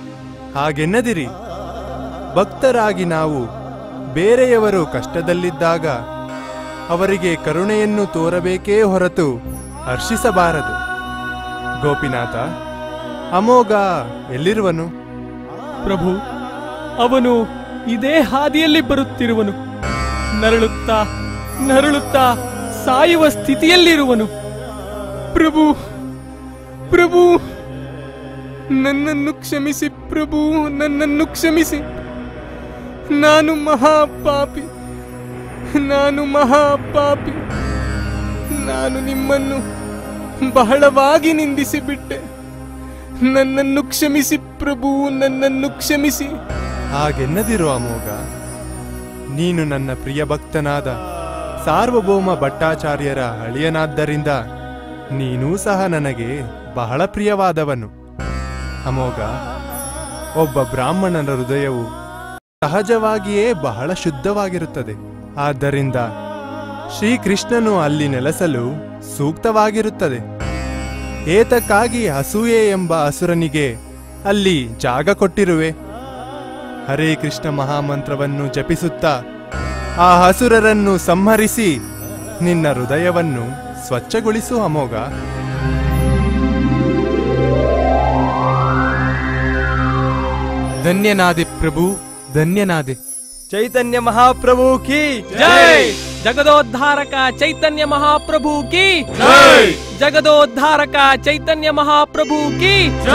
ಹಾಗೆನ್ನದಿರಿ ಭಕ್ತರಾಗಿ ನಾವು ಬೇರೆಯವರು ಕಷ್ಟದಲ್ಲಿದ್ದಾಗ ಅವರಿಗೆ ಕರುಣೆಯನ್ನು ತೋರಬೇಕೇ ಹೊರತು ಹರ್ಷಿಸಬಾರದು ಗೋಪಿನಾಥ ಅಮೋಘ ಎಲ್ಲಿರುವನು ಪ್ರಭು ಅವನು ಇದೇ ಹಾದಿಯಲ್ಲಿ ಬರುತ್ತಿರುವನು ನರಳುತ್ತಾ ನರಳುತ್ತಾ ಸಾಯುವ ಸ್ಥಿತಿಯಲ್ಲಿರುವನು ಪ್ರಭು ಪ್ರಭು ನನ್ನನ್ನು ಕ್ಷಮಿಸಿ ಪ್ರಭು ನನ್ನನ್ನು ಕ್ಷಮಿಸಿ ನಾನು ಮಹಾಪಾಪಿ ನಾನು ಮಹಾಪಾಪಿ ನಾನು ನಿಮ್ಮನ್ನು ಬಹಳವಾಗಿ ನಿಂದಿಸಿ ಬಿಟ್ಟೆ ನನ್ನನ್ನು ಕ್ಷಮಿಸಿ ಪ್ರಭು ನನ್ನನ್ನು ಕ್ಷಮಿಸಿ ಹಾಗೆನ್ನದಿರು ಅಮೋಘ ನೀನು ನನ್ನ ಪ್ರಿಯ ಭಕ್ತನಾದ ಸಾರ್ವಭೌಮ ಭಟ್ಟಾಚಾರ್ಯರ ಅಳಿಯನಾದ್ದರಿಂದ ನೀನೂ ಸಹ ನನಗೆ ಬಹಳ ಪ್ರಿಯವಾದವನು ಅಮೋಘ ಒಬ್ಬ ಬ್ರಾಹ್ಮಣನ ಹೃದಯವು ಸಹಜವಾಗಿಯೇ ಬಹಳ ಶುದ್ಧವಾಗಿರುತ್ತದೆ ಆದ್ದರಿಂದ ಶ್ರೀಕೃಷ್ಣನು ಅಲ್ಲಿ ನೆಲೆಸಲು ಸೂಕ್ತವಾಗಿರುತ್ತದೆ ಏತಕ್ಕಾಗಿ ಅಸೂಯೆ ಎಂಬ ಅಸುರನಿಗೆ ಅಲ್ಲಿ ಜಾಗ ಕೊಟ್ಟಿರುವೆ ಹರೇ ಕೃಷ್ಣ ಮಹಾಮಂತ್ರವನ್ನು ಜಪಿಸುತ್ತಾ ಆ ಹಸುರರನ್ನು ಸಂಹರಿಸಿ ನಿನ್ನ ಹೃದಯವನ್ನು ಸ್ವಚ್ಛಗೊಳಿಸು ಅಮೋಘ ಧನ್ಯನಾದೆ ಪ್ರಭು ಧನ್ಯನಾದೆ ಚೈತನ್ಯ ಮಹಾಪ್ರಭು ಕಿ ಜೈ ಜಗದೋದ್ಧಾರಕ ಚೈತನ್ಯ ಮಹಾಪ್ರಭು ಕಿ ಜಗದೋದ್ಧಾರಕ ಚೈತನ್ಯ ಮಹಾಪ್ರಭು ಕಿ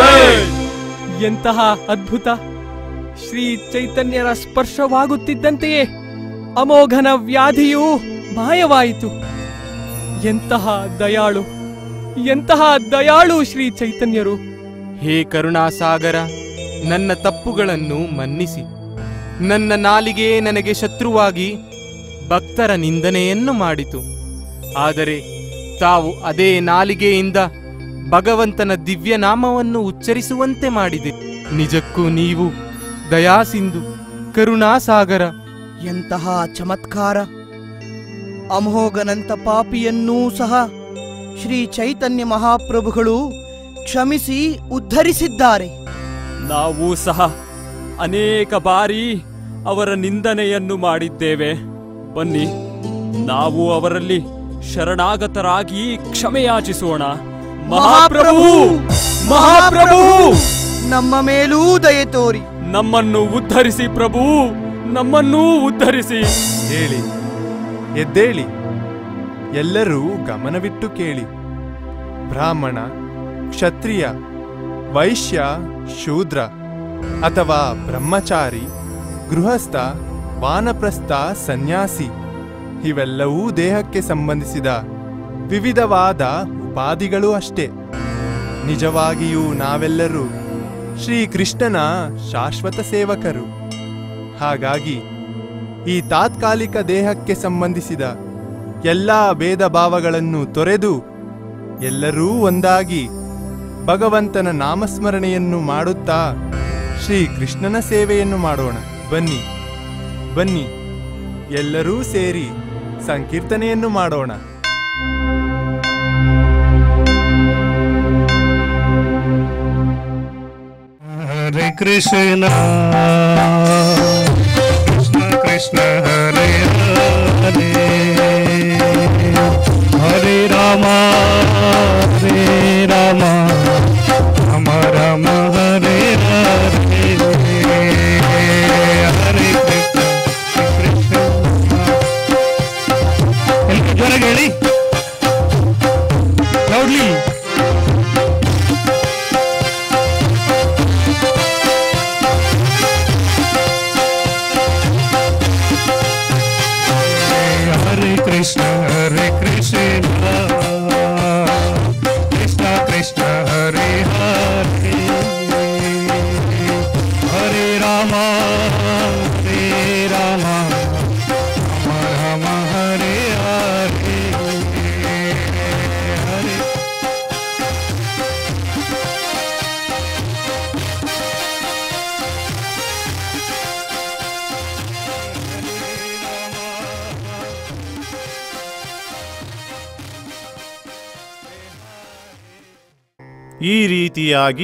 ಎಂತಹ ಅದ್ಭುತ ಶ್ರೀ ಚೈತನ್ಯರ ಸ್ಪರ್ಶವಾಗುತ್ತಿದ್ದಂತೆಯೇ ಅಮೋಘನ ವ್ಯಾಧಿಯು ಮಾಯವಾಯಿತು ಎಂತಹ ದಯಾಳು ಎಂತಹ ದಯಾಳು ಶ್ರೀ ಚೈತನ್ಯರು ಹೇ ಕರುಣಾಸಾಗರ ನನ್ನ ತಪ್ಪುಗಳನ್ನು ಮನ್ನಿಸಿ ನನ್ನ ನಾಲಿಗೆ ನನಗೆ ಶತ್ರುವಾಗಿ ಭಕ್ತರ ನಿಂದನೆಯನ್ನು ಮಾಡಿತು ಆದರೆ ತಾವು ಅದೇ ನಾಲಿಗೆಯಿಂದ ಭಗವಂತನ ದಿವ್ಯನಾಮವನ್ನು ಉಚ್ಚರಿಸುವಂತೆ ಮಾಡಿದೆ ನಿಜಕ್ಕೂ ನೀವು ದಯಾಸಿಂಧು ಕರುಣಾಸಾಗರ ಎಂತಹ ಚಮತ್ಕಾರ ಅಮೋಘನಂತ ಪಾಪಿಯನ್ನೂ ಸಹ ಶ್ರೀ ಚೈತನ್ಯ ಮಹಾಪ್ರಭುಗಳು ಕ್ಷಮಿಸಿ ಉದ್ಧರಿಸಿದ್ದಾರೆ ನಾವು ಸಹ ಅನೇಕ ಬಾರಿ ಅವರ ನಿಂದನೆಯನ್ನು ಮಾಡಿದ್ದೇವೆ ಬನ್ನಿ ನಾವು ಅವರಲ್ಲಿ ಶರಣಾಗತರಾಗಿ ಕ್ಷಮೆಯಾಚಿಸೋಣ ಮಹಾಪ್ರಭು ಮಹಾಪ್ರಭು ನಮ್ಮ ಮೇಲೂ ದಯೆ ತೋರಿ ನಮ್ಮನ್ನು ಉದ್ಧರಿಸಿ ಪ್ರಭು ನಮ್ಮನ್ನೂ ಉದ್ಧರಿಸಿ ಹೇಳಿ ಎದ್ದೇಳಿ ಎಲ್ಲರೂ ಗಮನವಿಟ್ಟು ಕೇಳಿ ಬ್ರಾಹ್ಮಣ ಕ್ಷತ್ರಿಯ ವೈಶ್ಯ ಶೂದ್ರ ಅಥವಾ ಬ್ರಹ್ಮಚಾರಿ ಗೃಹಸ್ಥ ವಾನಪ್ರಸ್ಥ ಸನ್ಯಾಸಿ ಇವೆಲ್ಲವೂ ದೇಹಕ್ಕೆ ಸಂಬಂಧಿಸಿದ ವಿವಿಧವಾದ ಉಪಾಧಿಗಳು ಅಷ್ಟೇ ನಿಜವಾಗಿಯೂ ನಾವೆಲ್ಲರೂ ಶ್ರೀಕೃಷ್ಣನ ಶಾಶ್ವತ ಸೇವಕರು ಹಾಗಾಗಿ ಈ ತಾತ್ಕಾಲಿಕ ದೇಹಕ್ಕೆ ಸಂಬಂಧಿಸಿದ ಎಲ್ಲಾ ಭೇದ ಭಾವಗಳನ್ನು ತೊರೆದು ಎಲ್ಲರೂ ಒಂದಾಗಿ ಭಗವಂತನ ನಾಮಸ್ಮರಣೆಯನ್ನು ಮಾಡುತ್ತಾ ಶ್ರೀ ಕೃಷ್ಣನ ಸೇವೆಯನ್ನು ಮಾಡೋಣ ಬನ್ನಿ ಬನ್ನಿ ಎಲ್ಲರೂ ಸೇರಿ ಸಂಕೀರ್ತನೆಯನ್ನು ಮಾಡೋಣ हरे कृष्ण कृष्ण कृष्ण हरे हरे हरे रामा हरे रामा राम राम हरे हरे हरे ಕೃಷ್ಣ ಎಲ್ಲರೂ ಜೋರಾಗಿ ಹೇಳಿ loudly Hare Krishna, Hare Krishna, Krishna Krishna, Hare Hare, Hare Rama, Hare Rama, Rama Rama, Hare Hare, Hare ಈ ರೀತಿಯಾಗಿ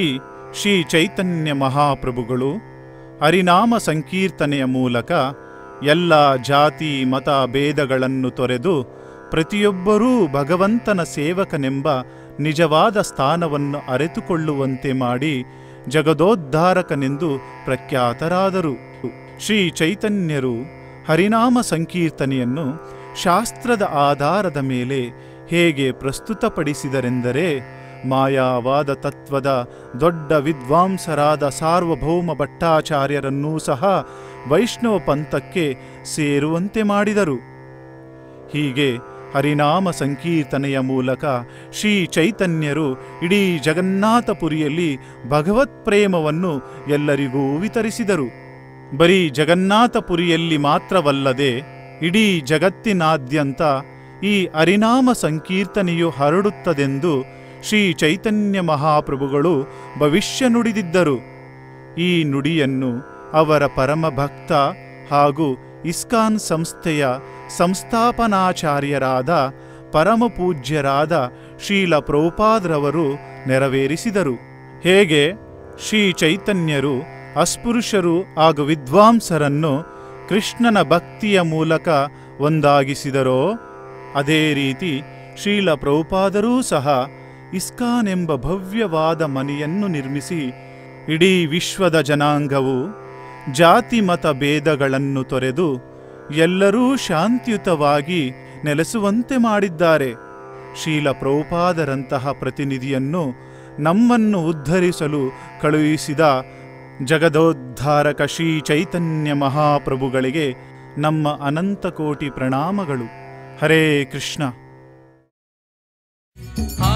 ಶ್ರೀ ಚೈತನ್ಯ ಮಹಾಪ್ರಭುಗಳು ಹರಿನಾಮ ಸಂಕೀರ್ತನೆಯ ಮೂಲಕ ಎಲ್ಲ ಜಾತಿ ಮತ ಭೇದಗಳನ್ನು ತೊರೆದು ಪ್ರತಿಯೊಬ್ಬರೂ ಭಗವಂತನ ಸೇವಕನೆಂಬ ನಿಜವಾದ ಸ್ಥಾನವನ್ನು ಅರಿತುಕೊಳ್ಳುವಂತೆ ಮಾಡಿ ಜಗದೋದ್ಧಾರಕನೆಂದು ಪ್ರಖ್ಯಾತರಾದರು ಶ್ರೀ ಚೈತನ್ಯರು ಹರಿನಾಮ ಸಂಕೀರ್ತನೆಯನ್ನು ಶಾಸ್ತ್ರದ ಆಧಾರದ ಮೇಲೆ ಹೇಗೆ ಪ್ರಸ್ತುತಪಡಿಸಿದರೆಂದರೆ ಮಾಯಾವಾದ ತತ್ವದ ದೊಡ್ಡ ವಿದ್ವಾಂಸರಾದ ಸಾರ್ವಭೌಮ ಭಟ್ಟಾಚಾರ್ಯರನ್ನೂ ಸಹ ವೈಷ್ಣವ ಪಂಥಕ್ಕೆ ಸೇರುವಂತೆ ಮಾಡಿದರು ಹೀಗೆ ಹರಿನಾಮ ಸಂಕೀರ್ತನೆಯ ಮೂಲಕ ಶ್ರೀ ಚೈತನ್ಯರು ಇಡೀ ಜಗನ್ನಾಥಪುರಿಯಲ್ಲಿ ಭಗವತ್ ಪ್ರೇಮವನ್ನು ಎಲ್ಲರಿಗೂ ವಿತರಿಸಿದರು ಬರೀ ಜಗನ್ನಾಥಪುರಿಯಲ್ಲಿ ಮಾತ್ರವಲ್ಲದೆ ಇಡೀ ಜಗತ್ತಿನಾದ್ಯಂತ ಈ ಹರಿನಾಮ ಸಂಕೀರ್ತನೆಯು ಹರಡುತ್ತದೆಂದು ಶ್ರೀ ಚೈತನ್ಯ ಮಹಾಪ್ರಭುಗಳು ಭವಿಷ್ಯ ನುಡಿದಿದ್ದರು ಈ ನುಡಿಯನ್ನು ಅವರ ಪರಮಭಕ್ತ ಹಾಗೂ ಇಸ್ಕಾನ್ ಸಂಸ್ಥೆಯ ಸಂಸ್ಥಾಪನಾಚಾರ್ಯರಾದ ಪರಮಪೂಜ್ಯರಾದ ಶ್ರೀಲ ಪ್ರಭುಪಾದ್ರವರು ನೆರವೇರಿಸಿದರು ಹೇಗೆ ಶ್ರೀ ಚೈತನ್ಯರು ಅಸ್ಪೃಶ್ಯರು ಹಾಗೂ ವಿದ್ವಾಂಸರನ್ನು ಕೃಷ್ಣನ ಭಕ್ತಿಯ ಮೂಲಕ ಒಂದಾಗಿಸಿದರೋ ಅದೇ ರೀತಿ ಶ್ರೀಲ ಪ್ರಭುಪಾದರೂ ಸಹ ಇಸ್ಕಾನ್ ಎಂಬ ಭವ್ಯವಾದ ಮನೆಯನ್ನು ನಿರ್ಮಿಸಿ ಇಡೀ ವಿಶ್ವದ ಜನಾಂಗವು ಜಾತಿ ಮತ ಭೇದಗಳನ್ನು ತೊರೆದು ಎಲ್ಲರೂ ಶಾಂತಿಯುತವಾಗಿ ನೆಲೆಸುವಂತೆ ಮಾಡಿದ್ದಾರೆ ಶೀಲ ಪ್ರಭುಪಾದರಂತಹ ಪ್ರತಿನಿಧಿಯನ್ನು ನಮ್ಮನ್ನು ಉದ್ಧರಿಸಲು ಕಳುಹಿಸಿದ ಜಗದೋದ್ಧಾರಕ ಶ್ರೀ ಚೈತನ್ಯ ಮಹಾಪ್ರಭುಗಳಿಗೆ ನಮ್ಮ ಅನಂತ ಕೋಟಿ ಪ್ರಣಾಮಗಳು ಹರೇ ಕೃಷ್ಣ ಆ